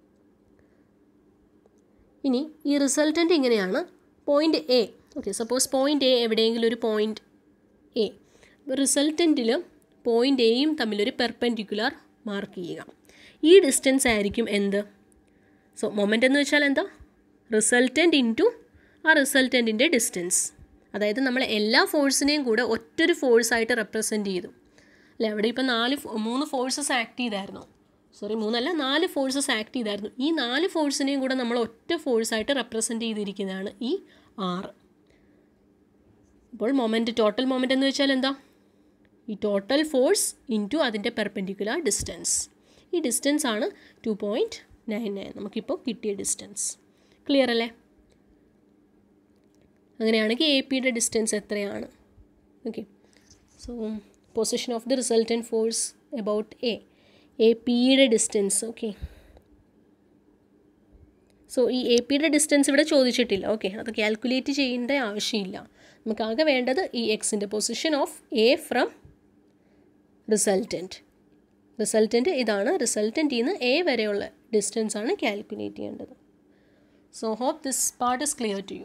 ഇനി ഈ റിസൾട്ടൻറ്റ് ഇങ്ങനെയാണ് point A okay suppose point A എവിടെയെങ്കിലും ഒരു പോയിൻ്റ് എ റിസൾട്ടൻറ്റിൽ പോയിൻ്റ് എയും തമ്മിലൊരു പെർപെൻഡിക്കുലർ മാർക്ക് ചെയ്യുക ഈ ഡിസ്റ്റൻസ് ആയിരിക്കും എന്ത് സോ മൊമെൻ്റ് എന്ന് വെച്ചാൽ എന്താ റിസൾട്ടൻറ്റ് ഇൻറ്റു ആ റിസൾട്ടൻറ്റിൻ്റെ ഡിസ്റ്റൻസ് അതായത് നമ്മൾ എല്ലാ ഫോഴ്സിനെയും കൂടെ ഒറ്റൊരു ഫോഴ്സായിട്ട് റെപ്രസെൻറ്റ് ചെയ്തു അല്ലേ അവിടെ ഇപ്പോൾ നാല് മൂന്ന് ഫോഴ്സസ് ആക്ട് ചെയ്തായിരുന്നു സോറി മൂന്നല്ല നാല് ഫോഴ്സസ് ആക്ട് ചെയ്തായിരുന്നു ഈ നാല് ഫോഴ്സിനെയും കൂടെ നമ്മൾ ഒറ്റ ഫോഴ്സായിട്ട് റെപ്രസെൻറ്റ് ചെയ്തിരിക്കുന്നതാണ് ഈ ആറ് അപ്പോൾ മൊമെൻറ്റ് ടോട്ടൽ മൊമെൻ്റ് എന്ന് വെച്ചാൽ എന്താ ഈ ടോട്ടൽ ഫോഴ്സ് ഇൻറ്റു അതിൻ്റെ പെർപെൻഡിക്കുലർ ഡിസ്റ്റൻസ് ഈ ഡിസ്റ്റൻസ് ആണ് ടു പോയിൻറ്റ് നയൻ നയൻ നമുക്കിപ്പോൾ കിട്ടിയ ഡിസ്റ്റൻസ് ക്ലിയർ അല്ലേ അങ്ങനെയാണെങ്കിൽ എ പിയുടെ ഡിസ്റ്റൻസ് എത്രയാണ് okay so position of the resultant force about A A പിയുടെ ഡിസ്റ്റൻസ് ഓക്കെ സോ ഈ എ പിയുടെ ഡിസ്റ്റൻസ് ഇവിടെ ചോദിച്ചിട്ടില്ല ഓക്കെ അത് കാൽക്കുലേറ്റ് ചെയ്യേണ്ട ആവശ്യമില്ല നമുക്കാകെ വേണ്ടത് ഈ എക്സിൻ്റെ position of A from resultant resultant ഇതാണ് റിസൾട്ടൻറ്റിൽ നിന്ന് എ വരെയുള്ള ഡിസ്റ്റൻസ് ആണ് കാൽക്കുലേറ്റ് ചെയ്യേണ്ടത് so hope this part is clear to you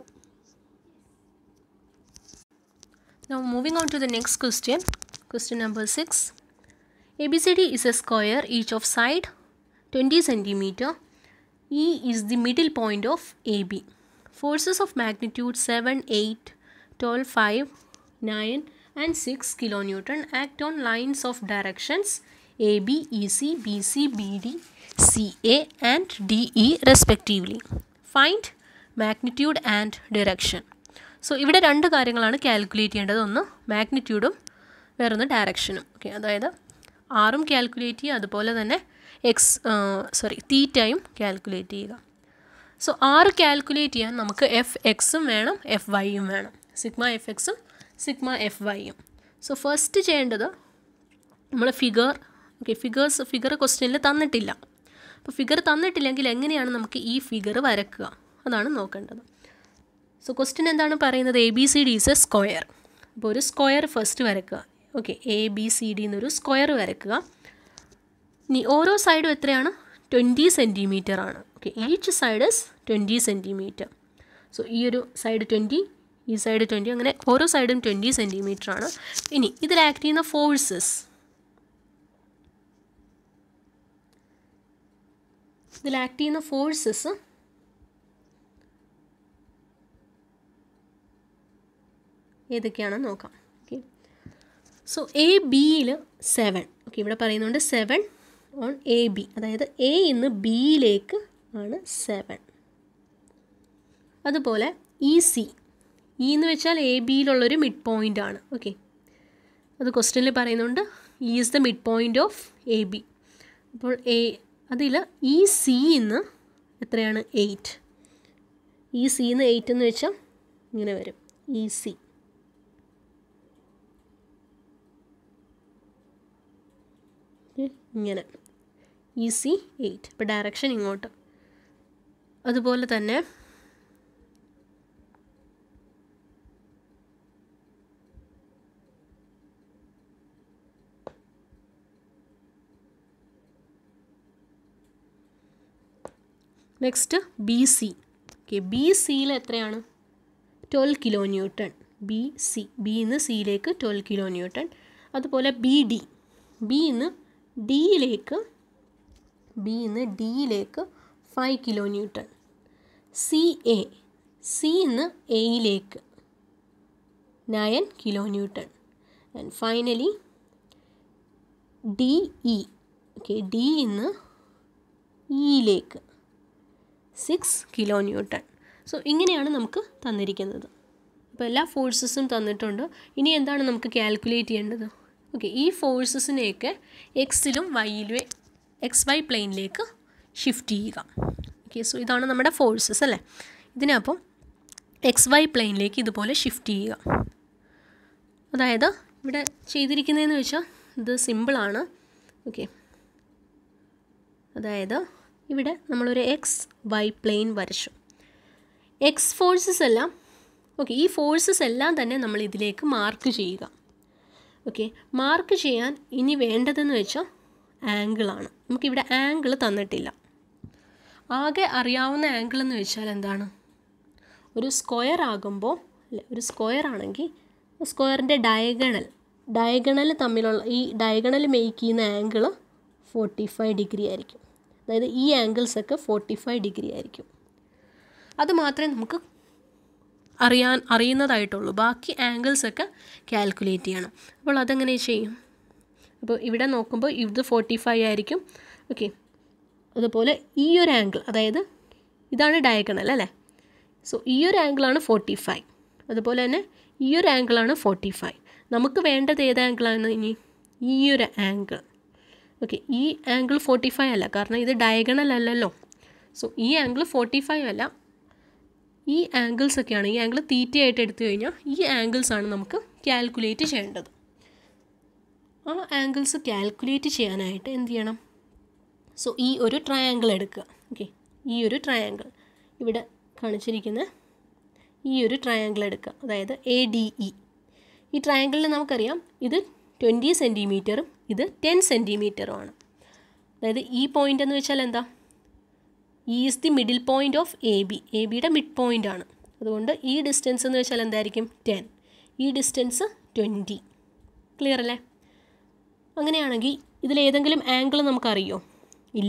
Now moving on to the next question. Question number 6. ABCD is a square each of side 20 centimeter. E is the middle point of AB. Forces of magnitude 7, 8, 12, 5, 9 and 6 kilonewton act on lines of directions AB, EC, BC, BD, CA and DE respectively. Find magnitude and direction. So ഇവിടെ രണ്ട് കാര്യങ്ങളാണ് calculate ചെയ്യേണ്ടത് ഒന്ന് മാഗ്നിറ്റ്യൂഡും വേറൊന്ന് ഡയറക്ഷനും okay അതായത് ആറും calculate ചെയ്യുക അതുപോലെ തന്നെ എക്സ് സോറി തീറ്റയും കാൽക്കുലേറ്റ് ചെയ്യുക സോ ആറ് കാൽക്കുലേറ്റ് ചെയ്യാൻ നമുക്ക് എഫ് എക്സും വേണം എഫ് വൈയും വേണം സിഗ്മ എഫ് എക്സും സിഗ്മ എഫ് വൈയും സോ ഫസ്റ്റ് ചെയ്യേണ്ടത് നമ്മൾ ഫിഗർ ഓക്കെ ഫിഗേഴ്സ് ഫിഗർ ക്വസ്റ്റ്യനിൽ തന്നിട്ടില്ല അപ്പോൾ ഫിഗർ തന്നിട്ടില്ലെങ്കിൽ എങ്ങനെയാണ് നമുക്ക് ഈ ഫിഗർ വരക്കുക അതാണ് നോക്കേണ്ടത് സോ ക്വസ്റ്റ്യൻ എന്താണ് പറയുന്നത് A B C D is a square അപ്പോൾ ഒരു സ്ക്വയർ ഫസ്റ്റ് വരക്കുക okay A B C D എന്നൊരു സ്ക്വയർ വരക്കുക ഇനി ഓരോ സൈഡും എത്രയാണ് ട്വൻറ്റി സെൻറ്റിമീറ്റർ ആണ് okay each side is twenty centimetre so ഈ ഒരു സൈഡ് ട്വൻറ്റി ഈ സൈഡ് ട്വൻറ്റി അങ്ങനെ ഓരോ സൈഡും ട്വൻറ്റി സെൻറ്റിമീറ്റർ ആണ് ഇനി ഇതിൽ ആക്ട് ചെയ്യുന്ന ഫോഴ്സസ് ഇതിൽ ആക്ട് ചെയ്യുന്ന ഫോഴ്സസ് ഏതൊക്കെയാണെന്ന് നോക്കാം ഓക്കെ സോ എ ബിയിൽ സെവൻ ഓക്കെ ഇവിടെ പറയുന്നുണ്ട് സെവൻ ഓൺ എ ബി അതായത് എ ഇന്ന് ബിയിലേക്ക് ആണ് സെവൻ അതുപോലെ ഇ സി ഇ എന്ന് വെച്ചാൽ എ ബിയിലുള്ളൊരു മിഡ് പോയിൻ്റ് ആണ് ഓക്കെ അത് ക്വസ്റ്റ്യനിൽ പറയുന്നുണ്ട് E is the mid point of A B അപ്പോൾ എ അതിൽ ഇ സി ഇന്ന് എത്രയാണ് എയ്റ്റ് ഇ സി എന്ന് എയ്റ്റ് എന്ന് വെച്ചാൽ ഇങ്ങനെ വരും ഇ സി ഇങ്ങനെ ഇ സി എയ്റ്റ് ഇപ്പോൾ ഡയറക്ഷൻ ഇങ്ങോട്ട് അതുപോലെ തന്നെ next B C okay B സിയിൽ എത്രയാണ് twelve kilo newton B C ബിന്ന് സിയിലേക്ക് ട്വൽവ് കിലോ ന്യൂട്ടൺ അതുപോലെ ബി ഡി ബിന്ന് ഡിയിലേക്ക് ബിന്ന് ഡിയിലേക്ക് five kilo newton C A സിന്ന് എയിലേക്ക് nine kilo newton and finally D E okay D ഇന്ന് ഇയിലേക്ക് സിക്സ് കിലോ ന്യൂട്ടൺ സോ ഇങ്ങനെയാണ് നമുക്ക് തന്നിരിക്കുന്നത് അപ്പോൾ എല്ലാ ഫോഴ്സസും തന്നിട്ടുണ്ട് ഇനി എന്താണ് നമുക്ക് കാൽക്കുലേറ്റ് ചെയ്യേണ്ടത് ഓക്കെ ഈ ഫോഴ്സസിനെയൊക്കെ എക്സിലും വൈയിലും എക്സ് വൈ പ്ലെയിനിലേക്ക് ഷിഫ്റ്റ് ചെയ്യുക ഓക്കെ സോ ഇതാണ് നമ്മുടെ ഫോഴ്സസ് അല്ലേ ഇതിനപ്പം എക്സ് വൈ പ്ലെയിനിലേക്ക് ഇതുപോലെ ഷിഫ്റ്റ് ചെയ്യുക അതായത് ഇവിടെ ചെയ്തിരിക്കുന്നതെന്ന് വെച്ചാൽ ഇത് സിമ്പിളാണ് ഓക്കെ അതായത് ഇവിടെ നമ്മളൊരു എക്സ് വൈ പ്ലെയിൻ വരച്ചു എക്സ് ഫോഴ്സസ് എല്ലാം ഓക്കെ ഈ ഫോഴ്സസ് എല്ലാം തന്നെ നമ്മൾ ഇതിലേക്ക് മാർക്ക് ചെയ്യുക ഓക്കെ മാർക്ക് ചെയ്യാൻ ഇനി വേണ്ടതെന്ന് വെച്ചാൽ ആംഗിളാണ് നമുക്കിവിടെ ആംഗിൾ തന്നിട്ടില്ല ആകെ അറിയാവുന്ന ആംഗിൾ എന്ന് വെച്ചാൽ എന്താണ് ഒരു സ്ക്വയർ ആകുമ്പോൾ അല്ല ഒരു സ്ക്വയർ ആണെങ്കിൽ സ്ക്വയറിൻ്റെ ഡയഗണൽ ഡയഗണൽ തമ്മിലുള്ള ഈ ഡയഗണൽ മേക്ക് ചെയ്യുന്ന ആംഗിൾ ഫോർട്ടി ഫൈവ് ഡിഗ്രി ആയിരിക്കും അതായത് ഈ ആംഗിൾസ് ഒക്കെ ഫോർട്ടി ഫൈവ് ഡിഗ്രി ആയിരിക്കും അത് മാത്രമേ നമുക്ക് അറിയാൻ അറിയുന്നതായിട്ടുള്ളൂ ബാക്കി ആംഗിൾസ് ഒക്കെ കാൽക്കുലേറ്റ് ചെയ്യണം അപ്പോൾ അതെങ്ങനെ ചെയ്യും അപ്പോൾ ഇവിടെ നോക്കുമ്പോൾ ഇത് ഫോർട്ടി ഫൈവ് ആയിരിക്കും ഓക്കെ അതുപോലെ ഈ ഒരു ആംഗിൾ അതായത് ഇതാണ് ഡയഗണൽ അല്ലേ സോ ഈ ഒരു ആംഗിളാണ് ഫോർട്ടി ഫൈവ് അതുപോലെ തന്നെ ഈ ഒരു ആംഗിളാണ് ഫോർട്ടി ഫൈവ് നമുക്ക് വേണ്ടത് ഏത് ആംഗിളാണ് ഇനി ഈ ഒരു ആംഗിൾ ഓക്കെ ഈ ആംഗിൾ ഫോർട്ടി ഫൈവ് അല്ല കാരണം ഇത് ഡയഗണൽ അല്ലല്ലോ സോ ഈ ആംഗിൾ ഫോർട്ടി ഫൈവ് അല്ല ഈ ആംഗിൾസ് ഒക്കെയാണ് ഈ ആംഗിൾ തീറ്റയായിട്ട് എടുത്തു കഴിഞ്ഞാൽ ഈ ആംഗിൾസ് ആണ് നമുക്ക് കാൽക്കുലേറ്റ് ചെയ്യേണ്ടത് ആ ആംഗിൾസ് കാൽക്കുലേറ്റ് ചെയ്യാനായിട്ട് എന്ത് ചെയ്യണം സോ ഈ ഒരു ട്രയാങ്കിൾ എടുക്കുക ഓക്കെ ഈ ഒരു ട്രയാങ്കിൾ ഇവിടെ കാണിച്ചിരിക്കുന്ന ഈ ഒരു ട്രയാങ്കിൾ എടുക്കുക അതായത് എ ഡി ഇ ഈ ട്രയാങ്കിളിൽ നമുക്കറിയാം ഇത് ട്വൻറ്റി സെൻറ്റിമീറ്ററും ഇത് ടെൻ സെൻറ്റിമീറ്ററുമാണ് അതായത് ഈ പോയിൻ്റ് എന്ന് വെച്ചാൽ എന്താ ഈ is the middle point of A B A ബിയുടെ മിഡ് പോയിൻ്റ് ആണ് അതുകൊണ്ട് ഈ ഡിസ്റ്റൻസ് എന്ന് വെച്ചാൽ എന്തായിരിക്കും ടെൻ ഈ ഡിസ്റ്റൻസ് ട്വൻറ്റി ക്ലിയർ അല്ലേ അങ്ങനെയാണെങ്കിൽ ഇതിലേതെങ്കിലും ആംഗിൾ നമുക്കറിയോ ഇല്ല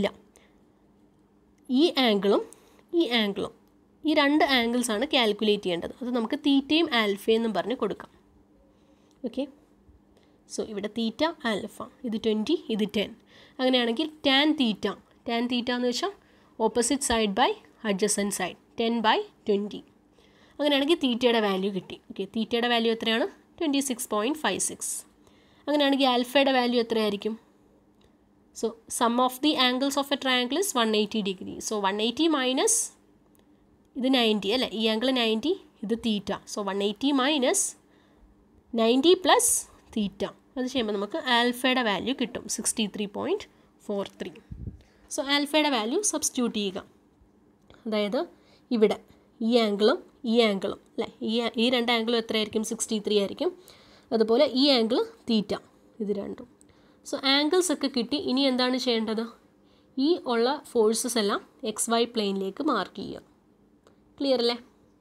ഈ ആംഗിളും ഈ ആംഗിളും ഈ രണ്ട് ആംഗിൾസ് ആണ് കാൽക്കുലേറ്റ് ചെയ്യേണ്ടത് അത് നമുക്ക് തീറ്റയും ആൽഫയും എന്നും പറഞ്ഞ് കൊടുക്കാം ഓക്കെ സോ ഇവിടെ തീറ്റ ആൽഫ ഇത് ട്വൻറ്റി ഇത് ടെൻ അങ്ങനെയാണെങ്കിൽ ടാൻ തീറ്റ ടാൻ തീറ്റ എന്ന് വെച്ചാൽ opposite side by adjacent side ten by twenty അങ്ങനെയാണെങ്കിൽ തീറ്റയുടെ വാല്യൂ കിട്ടി ഓക്കെ തീറ്റയുടെ വാല്യൂ എത്രയാണ് twenty six point five six അങ്ങനെയാണെങ്കിൽ ആൽഫയുടെ വാല്യൂ എത്രയായിരിക്കും so sum of the angles of a triangle is one eighty degree so one eighty minus ഇത് ninety അല്ലേ ഈ ആംഗിൾ നയൻറ്റി ഇത് theta so one eighty minus ninety plus theta അത് ചെയ്യുമ്പോൾ നമുക്ക് ആൽഫയുടെ വാല്യൂ കിട്ടും sixty three point four three so ആൽഫയുടെ വാല്യൂ സബ്സ്റ്റിറ്റ്യൂട്ട് ചെയ്യുക അതായത് ഇവിടെ ഈ ആംഗിളും ഈ ആംഗിളും അല്ലേ ഈ ഈ രണ്ട് ആംഗിളും എത്രയായിരിക്കും സിക്സ്റ്റി ത്രീ ആയിരിക്കും അതുപോലെ ഈ ആംഗിൾ തീറ്റ ഇത് രണ്ടും സോ ആംഗിൾസ് ഒക്കെ കിട്ടി ഇനി എന്താണ് ചെയ്യേണ്ടത് ഈ ഉള്ള ഫോഴ്സസ് എല്ലാം എക്സ് വൈ പ്ലെയിനിലേക്ക് മാർക്ക് ചെയ്യുക ക്ലിയർ അല്ലേ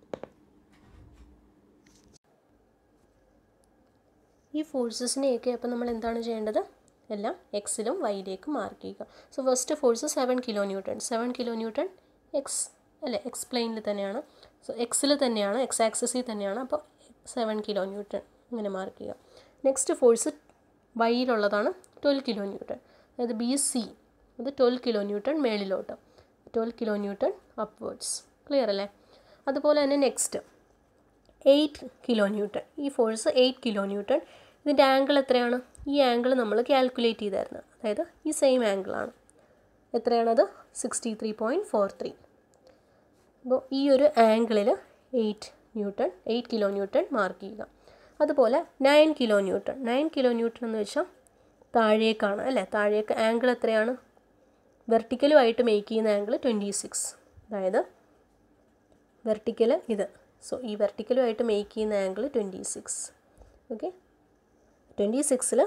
ഈ ഫോഴ്സസിനെയൊക്കെ അപ്പോൾ നമ്മൾ എന്താണ് ചെയ്യേണ്ടത് എല്ലാം എക്സിലും വൈയിലേക്കും മാർക്ക് ചെയ്യുക so first force seven kilo newton seven kilo newton X അല്ലേ എക്സ് പ്ലെയിനിൽ തന്നെയാണ് സോ എക്സിൽ തന്നെയാണ് എക്സ് ആക്സസിൽ തന്നെയാണ് അപ്പോൾ സെവൻ കിലോ ന്യൂട്ടൺ ഇങ്ങനെ മാർക്ക് ചെയ്യുക നെക്സ്റ്റ് ഫോഴ്സ് വൈയിലുള്ളതാണ് ട്വൽവ് കിലോ ന്യൂട്ടൺ അതായത് ബി സി അത് ട്വൽവ് കിലോ ന്യൂട്ടൺ മേളിലോട്ട് twelve kilo newton upwards clear അല്ലേ അതുപോലെ തന്നെ നെക്സ്റ്റ് എയ്റ്റ് കിലോ ന്യൂട്ടൺ ഈ ഫോഴ്സ് എയ്റ്റ് കിലോ ന്യൂട്ടൺ ഇതിൻ്റെ ആംഗിൾ എത്രയാണ് ഈ ആംഗിൾ നമ്മൾ കാൽക്കുലേറ്റ് ചെയ്തായിരുന്നു അതായത് ഈ സെയിം ആംഗിളാണ് എത്രയാണത് sixty three point four three അപ്പോൾ ഈ ഒരു ആംഗിളിൽ eight newton eight kilo newton mark ചെയ്യുക അതുപോലെ nine kilo newton nine kilo newton എന്ന് വെച്ചാൽ താഴേക്കാണ് അല്ലേ താഴേക്ക് ആംഗിൾ എത്രയാണ് വെർട്ടിക്കലുമായിട്ട് മേക്ക് ചെയ്യുന്ന ആംഗിൾ ട്വൻറ്റി സിക്സ് അതായത് വെർട്ടിക്കൽ ഇത് സോ ഈ വെർട്ടിക്കലുമായിട്ട് മേക്ക് ചെയ്യുന്ന angle twenty six okay twenty സിക്സിൽ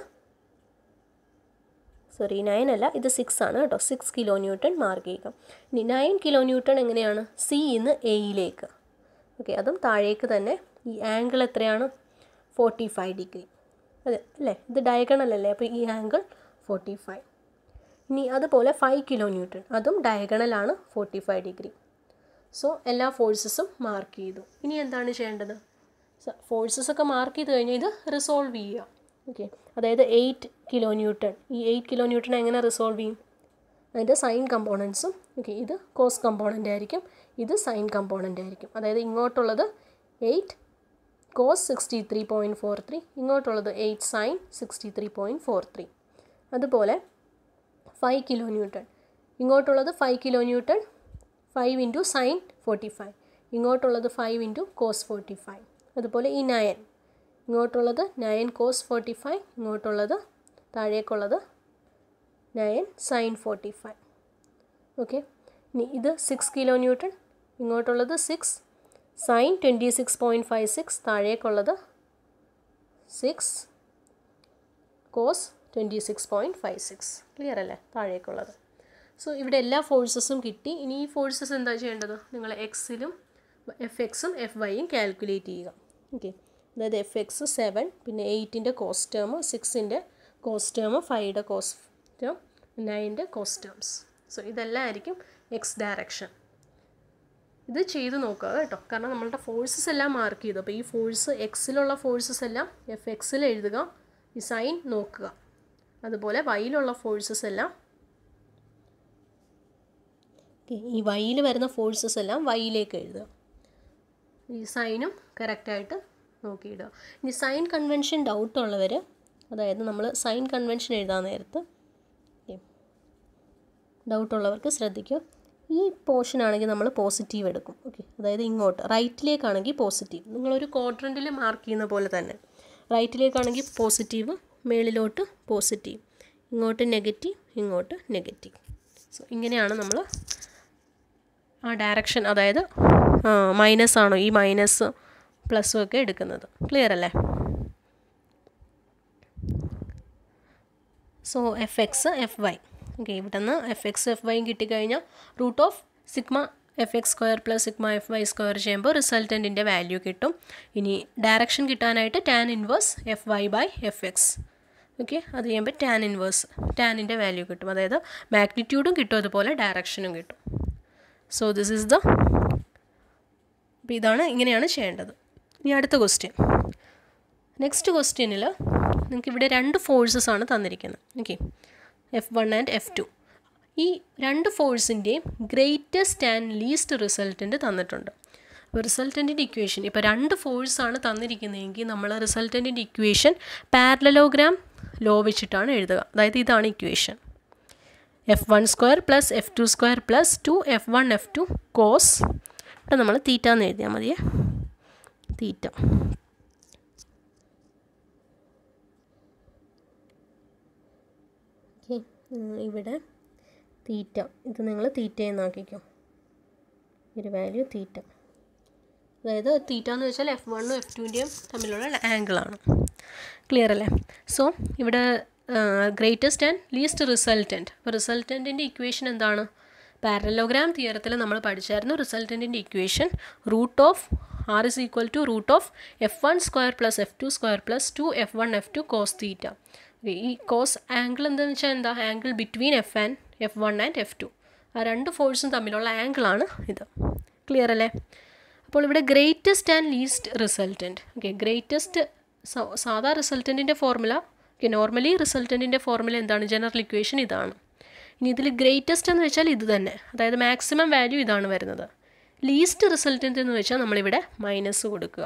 സോറി നയൻ അല്ല ഇത് സിക്സ് ആണ് കേട്ടോ സിക്സ് കിലോ ന്യൂട്ടൺ മാർക്ക് ചെയ്യുക ഇനി നയൻ കിലോ ന്യൂട്ടൺ എങ്ങനെയാണ് സി ഇന്ന് എയിലേക്ക് ഓക്കെ അതും താഴേക്ക് തന്നെ ഈ ആംഗിൾ എത്രയാണ് ഫോർട്ടി ഫൈവ് ഡിഗ്രി അതെ അല്ലേ ഇത് ഡയഗണൽ അല്ലേ അപ്പോൾ ഈ ആംഗിൾ ഫോർട്ടി ഫൈവ് ഇനി അതുപോലെ ഫൈവ് കിലോ ന്യൂട്ടൺ അതും ഡയഗണലാണ് ഫോർട്ടി ഫൈവ് ഡിഗ്രി സോ എല്ലാ ഫോഴ്സസും മാർക്ക് ചെയ്തു ഇനി എന്താണ് ചെയ്യേണ്ടത് ഫോഴ്സസ് ഒക്കെ മാർക്ക് ചെയ്ത് കഴിഞ്ഞാൽ ഇത് റിസോൾവ് ചെയ്യുക ഓക്കെ അതായത് എയ്റ്റ് കിലോ ന്യൂട്ടൺ ഈ എയ്റ്റ് കിലോ ന്യൂട്ടൺ എങ്ങനെ റിസോൾവ് ചെയ്യും അതിൻ്റെ സൈൻ കമ്പോണൻസും ഓക്കെ ഇത് കോസ് കമ്പോണൻ്റ് ആയിരിക്കും ഇത് സൈൻ കമ്പോണൻ്റ് ആയിരിക്കും അതായത് ഇങ്ങോട്ടുള്ളത് eight cos sixty three point four three ഇങ്ങോട്ടുള്ളത് eight sine sixty three point four three അതുപോലെ ഫൈവ് കിലോ ന്യൂട്ടൺ ഇങ്ങോട്ടുള്ളത് five kilo newton five into sine forty five ഇങ്ങോട്ടുള്ളത് five into cos forty five അതുപോലെ ഈ nine ഇങ്ങോട്ടുള്ളത് nine cos forty five ഇങ്ങോട്ടുള്ളത് താഴേക്കുള്ളത് nine sine forty five okay ഇനി ഇത് six kilo newton ഇങ്ങോട്ടുള്ളത് six sine twenty six point five six താഴേക്കുള്ളത് six cos twenty six point five six clear അല്ലേ താഴേക്കുള്ളത് സോ ഇവിടെ എല്ലാ ഫോഴ്സസും കിട്ടി ഇനി ഈ ഫോഴ്സസ് എന്താ ചെയ്യേണ്ടത് നിങ്ങൾ എക്സിലും എഫ് എക്സും എഫ് വൈയും കാൽക്കുലേറ്റ് ചെയ്യുക ഓക്കെ അതായത് എഫ് എക്സ് സെവൻ പിന്നെ എയ്റ്റിൻ്റെ കോസ്റ്റ് ടേം സിക്സിൻ്റെ കോസ്റ്റ് ടേം ഫൈവിൻ്റെ കോസ്റ്റ് ടേം നയൻ്റെ കോസ്റ്റ് ടേംസ് സോ ഇതെല്ലാം ആയിരിക്കും എക്സ് ഡയറക്ഷൻ ഇത് ചെയ്ത് നോക്കുക കേട്ടോ കാരണം നമ്മളുടെ ഫോഴ്സസ് എല്ലാം മാർക്ക് ചെയ്തു അപ്പോൾ ഈ ഫോഴ്സ് എക്സിലുള്ള ഫോഴ്സസ് എല്ലാം എഫ് എക്സിൽ എഴുതുക ഈ സൈൻ നോക്കുക അതുപോലെ വൈയിലുള്ള ഫോഴ്സസ് എല്ലാം ഈ വൈയിൽ വരുന്ന ഫോഴ്സസ് എല്ലാം വൈയിലേക്ക് എഴുതുക ഈ സൈനും കറക്റ്റായിട്ട് നോക്കിയിടുക ഇനി സൈൻ കൺവെൻഷൻ ഡൗട്ട് ഉള്ളവർ അതായത് നമ്മൾ സൈൻ കൺവെൻഷൻ എഴുതാൻ നേരത്ത് ഡൗട്ട് ഉള്ളവർക്ക് ശ്രദ്ധിക്കുക ഈ പോർഷൻ ആണെങ്കിൽ നമ്മൾ പോസിറ്റീവ് എടുക്കും ഓക്കെ അതായത് ഇങ്ങോട്ട് റൈറ്റിലേക്കാണെങ്കിൽ പോസിറ്റീവ് നിങ്ങളൊരു ക്വാഡ്രൻറ്റിൽ മാർക്ക് ചെയ്യുന്ന പോലെ തന്നെ റൈറ്റിലേക്കാണെങ്കിൽ പോസിറ്റീവ് മേളിലോട്ട് പോസിറ്റീവ് ഇങ്ങോട്ട് നെഗറ്റീവ് ഇങ്ങോട്ട് നെഗറ്റീവ് സോ ഇങ്ങനെയാണ് നമ്മൾ ആ ഡയറക്ഷൻ അതായത് മൈനസ് ആണോ ഈ മൈനസ് പ്ലസും ഒക്കെ എടുക്കുന്നത് ക്ലിയർ അല്ലേ so F X F Y okay ഇവിടെ നിന്ന് എഫ് എക്സ് എഫ് വൈയും കിട്ടിക്കഴിഞ്ഞാൽ root of sigma F X square plus sigma F Y square ചെയ്യുമ്പോൾ റിസൾട്ടൻറ്റിൻ്റെ വാല്യൂ കിട്ടും ഇനി ഡയറക്ഷൻ കിട്ടാനായിട്ട് tan inverse F Y by F X okay അത് ചെയ്യുമ്പോൾ ടാൻ ഇൻവേഴ്സ് ടാനിൻ്റെ വാല്യൂ കിട്ടും അതായത് മാഗ്നിറ്റ്യൂഡും കിട്ടും അതുപോലെ ഡയറക്ഷനും കിട്ടും സോ ദിസ് ഈസ് ദ അപ്പോൾ ഇതാണ് ഇങ്ങനെയാണ് ചെയ്യേണ്ടത് ഇനി അടുത്ത ക്വസ്റ്റ്യൻ നെക്സ്റ്റ് ക്വസ്റ്റ്യനിൽ നിങ്ങൾക്ക് ഇവിടെ രണ്ട് ഫോഴ്സസ് ആണ് തന്നിരിക്കുന്നത് okay F one and F two ഈ രണ്ട് ഫോഴ്സിൻ്റെയും ഗ്രേറ്റസ്റ്റ് ആൻഡ് ലീസ്റ്റ് റിസൾട്ടൻ്റ് തന്നിട്ടുണ്ട് അപ്പോൾ റിസൾട്ടൻറ്റിൻ്റെ ഇക്വേഷൻ ഇപ്പോൾ രണ്ട് ഫോഴ്സാണ് തന്നിരിക്കുന്നതെങ്കിൽ നമ്മൾ റിസൾട്ടൻറ്റിൻ്റെ ഇക്വേഷൻ പാരലലോഗ്രാം ലോ വെച്ചിട്ടാണ് എഴുതുക അതായത് ഇതാണ് equation F one square plus F two square plus two F one F two cos ഇവിടെ നമ്മൾ തീറ്റ എന്ന് എഴുതിയാൽ മതിയേ തീറ്റ ഓക്കെ ഇവിടെ തീറ്റ ഇത് നിങ്ങൾ തീറ്റയെന്ന് ആക്കിക്കോ ഒരു വാല്യൂ തീറ്റ അതായത് തീറ്റ എന്ന് വെച്ചാൽ എഫ് വണ്ണും എഫ് ടുവിൻ്റെയും തമ്മിലുള്ള ആംഗിളാണ് ക്ലിയർ അല്ലേ സോ ഇവിടെ ഗ്രേറ്റസ്റ്റ് ആൻഡ് ലീസ്റ്റ് റിസൾട്ടൻറ്റ് അപ്പോൾ റിസൾട്ടൻറ്റിൻ്റെ ഇക്വേഷൻ എന്താണ് പാരലോഗ്രാം തിയറത്തിൽ നമ്മൾ പഠിച്ചായിരുന്നു റിസൾട്ടൻറ്റിൻ്റെ equation root of R is equal to root of F one square plus F two square plus two F one F two cos theta ഈ cos angle എന്താണെന്ന് വെച്ചാൽ എന്താ angle between F and F one and F two ആ രണ്ട് ഫോഴ്സും തമ്മിലുള്ള ആംഗിളാണ് ഇത് clear അല്ലേ അപ്പോൾ ഇവിടെ greatest and least resultant okay greatest സാധാ റിസൾട്ടൻറ്റിൻ്റെ ഫോർമുല ഓക്കെ നോർമലി റിസൾട്ടൻറ്റിൻ്റെ ഫോർമുല എന്താണ് ജനറൽ ഇക്വേഷൻ ഇതാണ് ഇനി ഇതിൽ ഗ്രേറ്റസ്റ്റ് എന്ന് വെച്ചാൽ ഇത് തന്നെ അതായത് മാക്സിമം വാല്യൂ ഇതാണ് വരുന്നത് ലീസ്റ്റ് റിസൾട്ടൻ്റ് എന്ന് വെച്ചാൽ നമ്മളിവിടെ മൈനസ് കൊടുക്കുക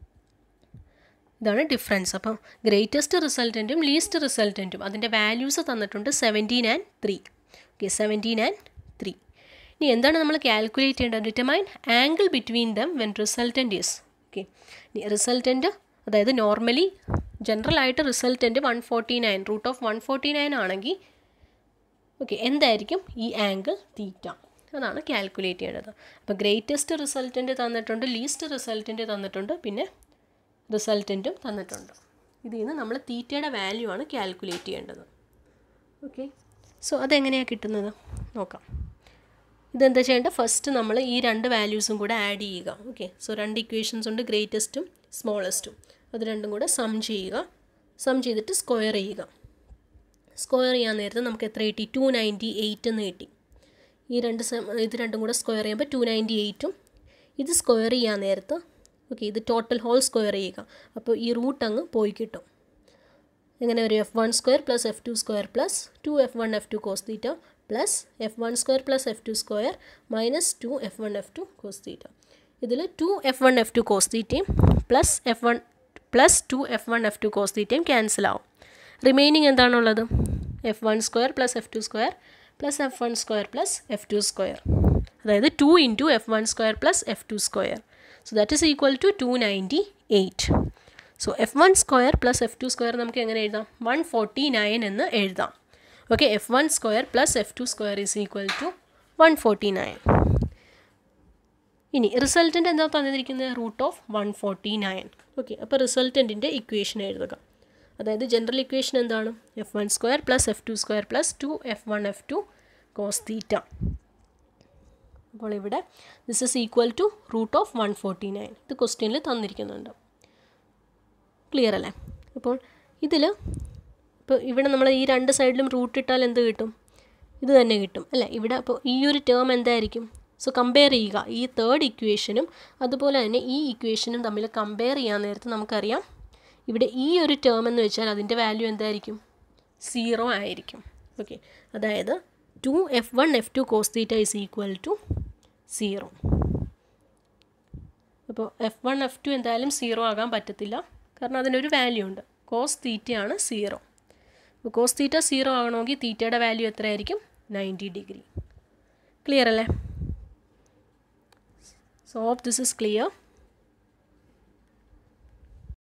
ഇതാണ് ഡിഫറൻസ് അപ്പം ഗ്രേറ്റസ്റ്റ് റിസൾട്ടൻറ്റും ലീസ്റ്റ് റിസൾട്ടൻറ്റും അതിൻ്റെ വാല്യൂസ് തന്നിട്ടുണ്ട് seventeen and three okay seventeen and three ഇനി എന്താണ് നമ്മൾ കാൽക്കുലേറ്റ് ചെയ്യേണ്ടത് determine angle between them when resultant is okay ഇനി റിസൾട്ടൻറ്റ് അതായത് നോർമലി ജനറൽ ആയിട്ട് resultant one forty nine root of one forty nine ആണെങ്കിൽ ഓക്കെ എന്തായിരിക്കും ഈ ആംഗിൾ തീറ്റ അതാണ് കാൽക്കുലേറ്റ് ചെയ്യേണ്ടത് അപ്പോൾ ഗ്രേറ്റസ്റ്റ് റിസൾട്ടൻ്റ് തന്നിട്ടുണ്ട് ലീസ്റ്റ് റിസൾട്ടൻ്റ് തന്നിട്ടുണ്ട് പിന്നെ റിസൾട്ടൻറ്റും തന്നിട്ടുണ്ട് ഇതിൽ നിന്ന് നമ്മൾ തീറ്റയുടെ വാല്യൂ ആണ് കാൽക്കുലേറ്റ് ചെയ്യേണ്ടത് ഓക്കെ സോ അതെങ്ങനെയാണ് കിട്ടുന്നത് നോക്കാം ഇതെന്താ ചെയ്യേണ്ടത് ഫസ്റ്റ് നമ്മൾ ഈ രണ്ട് വാല്യൂസും കൂടെ ആഡ് ചെയ്യുക ഓക്കെ സോ രണ്ട് ഇക്വേഷൻസ് ഉണ്ട് ഗ്രേറ്റസ്റ്റും സ്മോളസ്റ്റും അത് രണ്ടും കൂടെ സം ചെയ്യുക സം ചെയ്തിട്ട് സ്ക്വയർ ചെയ്യുക സ്ക്വയർ ചെയ്യാൻ നേരത്ത് നമുക്ക് എത്ര കിട്ടി ടു നയൻറ്റി എയ്റ്റ് എന്ന് കിട്ടി ഈ രണ്ട് സം ഇത് രണ്ടും കൂടെ സ്ക്വയർ ചെയ്യുമ്പോൾ ടു നയൻറ്റി എയ്റ്റും ഇത് സ്ക്വയർ ചെയ്യാൻ നേരത്ത് ഓക്കെ ഇത് ടോട്ടൽ ഹോൾ സ്ക്വയർ ചെയ്യുക അപ്പോൾ ഈ റൂട്ട് അങ്ങ് പോയി കിട്ടും എങ്ങനെ ഒരു F one square plus F two square plus two F one F two cos theta plus F one square plus F two square minus two F one F two cos theta ഇതിൽ two F one F two cos തീറ്റയും plus F one plus two F one F two cos തീറ്റയും cancel ആവും remaining എന്താണുള്ളത് F one square plus F two square plus F one square plus F two square അതായത് two into F one square plus F two square so that is equal to two ninety eight so F one square plus F two square നമുക്ക് എങ്ങനെ എഴുതാം one forty nine എന്ന് എഴുതാം okay F one square plus F two square is equal to one forty nine ഇനി resultant എന്താ തന്നിരിക്കുന്നത് root of one forty nine okay അപ്പോൾ റിസൾട്ടൻറ്റിൻ്റെ ഇക്വേഷൻ എഴുതുക അതായത് ജനറൽ ഇക്വേഷൻ എന്താണ് F one square plus F two square plus two F one F two cos theta അപ്പോൾ ഇവിടെ this is equal to root of one forty nine ഇത് ക്വസ്റ്റ്യനിൽ തന്നിരിക്കുന്നുണ്ട് clear അല്ലേ അപ്പോൾ ഇതിൽ ഇപ്പോൾ ഇവിടെ നമ്മൾ ഈ രണ്ട് സൈഡിലും റൂട്ട് ഇട്ടാൽ എന്ത് കിട്ടും ഇത് തന്നെ കിട്ടും അല്ലേ ഇവിടെ അപ്പോൾ ഈ ഒരു ടേം എന്തായിരിക്കും സോ കമ്പയർ ചെയ്യുക ഈ തേർഡ് ഇക്വേഷനും അതുപോലെ തന്നെ ഈ ഇക്വേഷനും തമ്മിൽ കമ്പയർ ചെയ്യാൻ നേരത്ത് നമുക്കറിയാം ഇവിടെ ഈ ഒരു ടേം എന്ന് വെച്ചാൽ അതിൻ്റെ വാല്യൂ എന്തായിരിക്കും സീറോ ആയിരിക്കും ഓക്കെ അതായത് two F one F two cos theta is equal to zero അപ്പോൾ എഫ് വൺ എഫ് ടു എന്തായാലും സീറോ ആകാൻ പറ്റത്തില്ല കാരണം അതിനൊരു വാല്യൂ ഉണ്ട് കോസ് തീറ്റയാണ് സീറോ അപ്പോൾ കോസ് തീറ്റ സീറോ ആകണമെങ്കിൽ തീറ്റയുടെ വാല്യൂ എത്രയായിരിക്കും നയൻറ്റി ഡിഗ്രി ക്ലിയർ അല്ലേ so of this is clear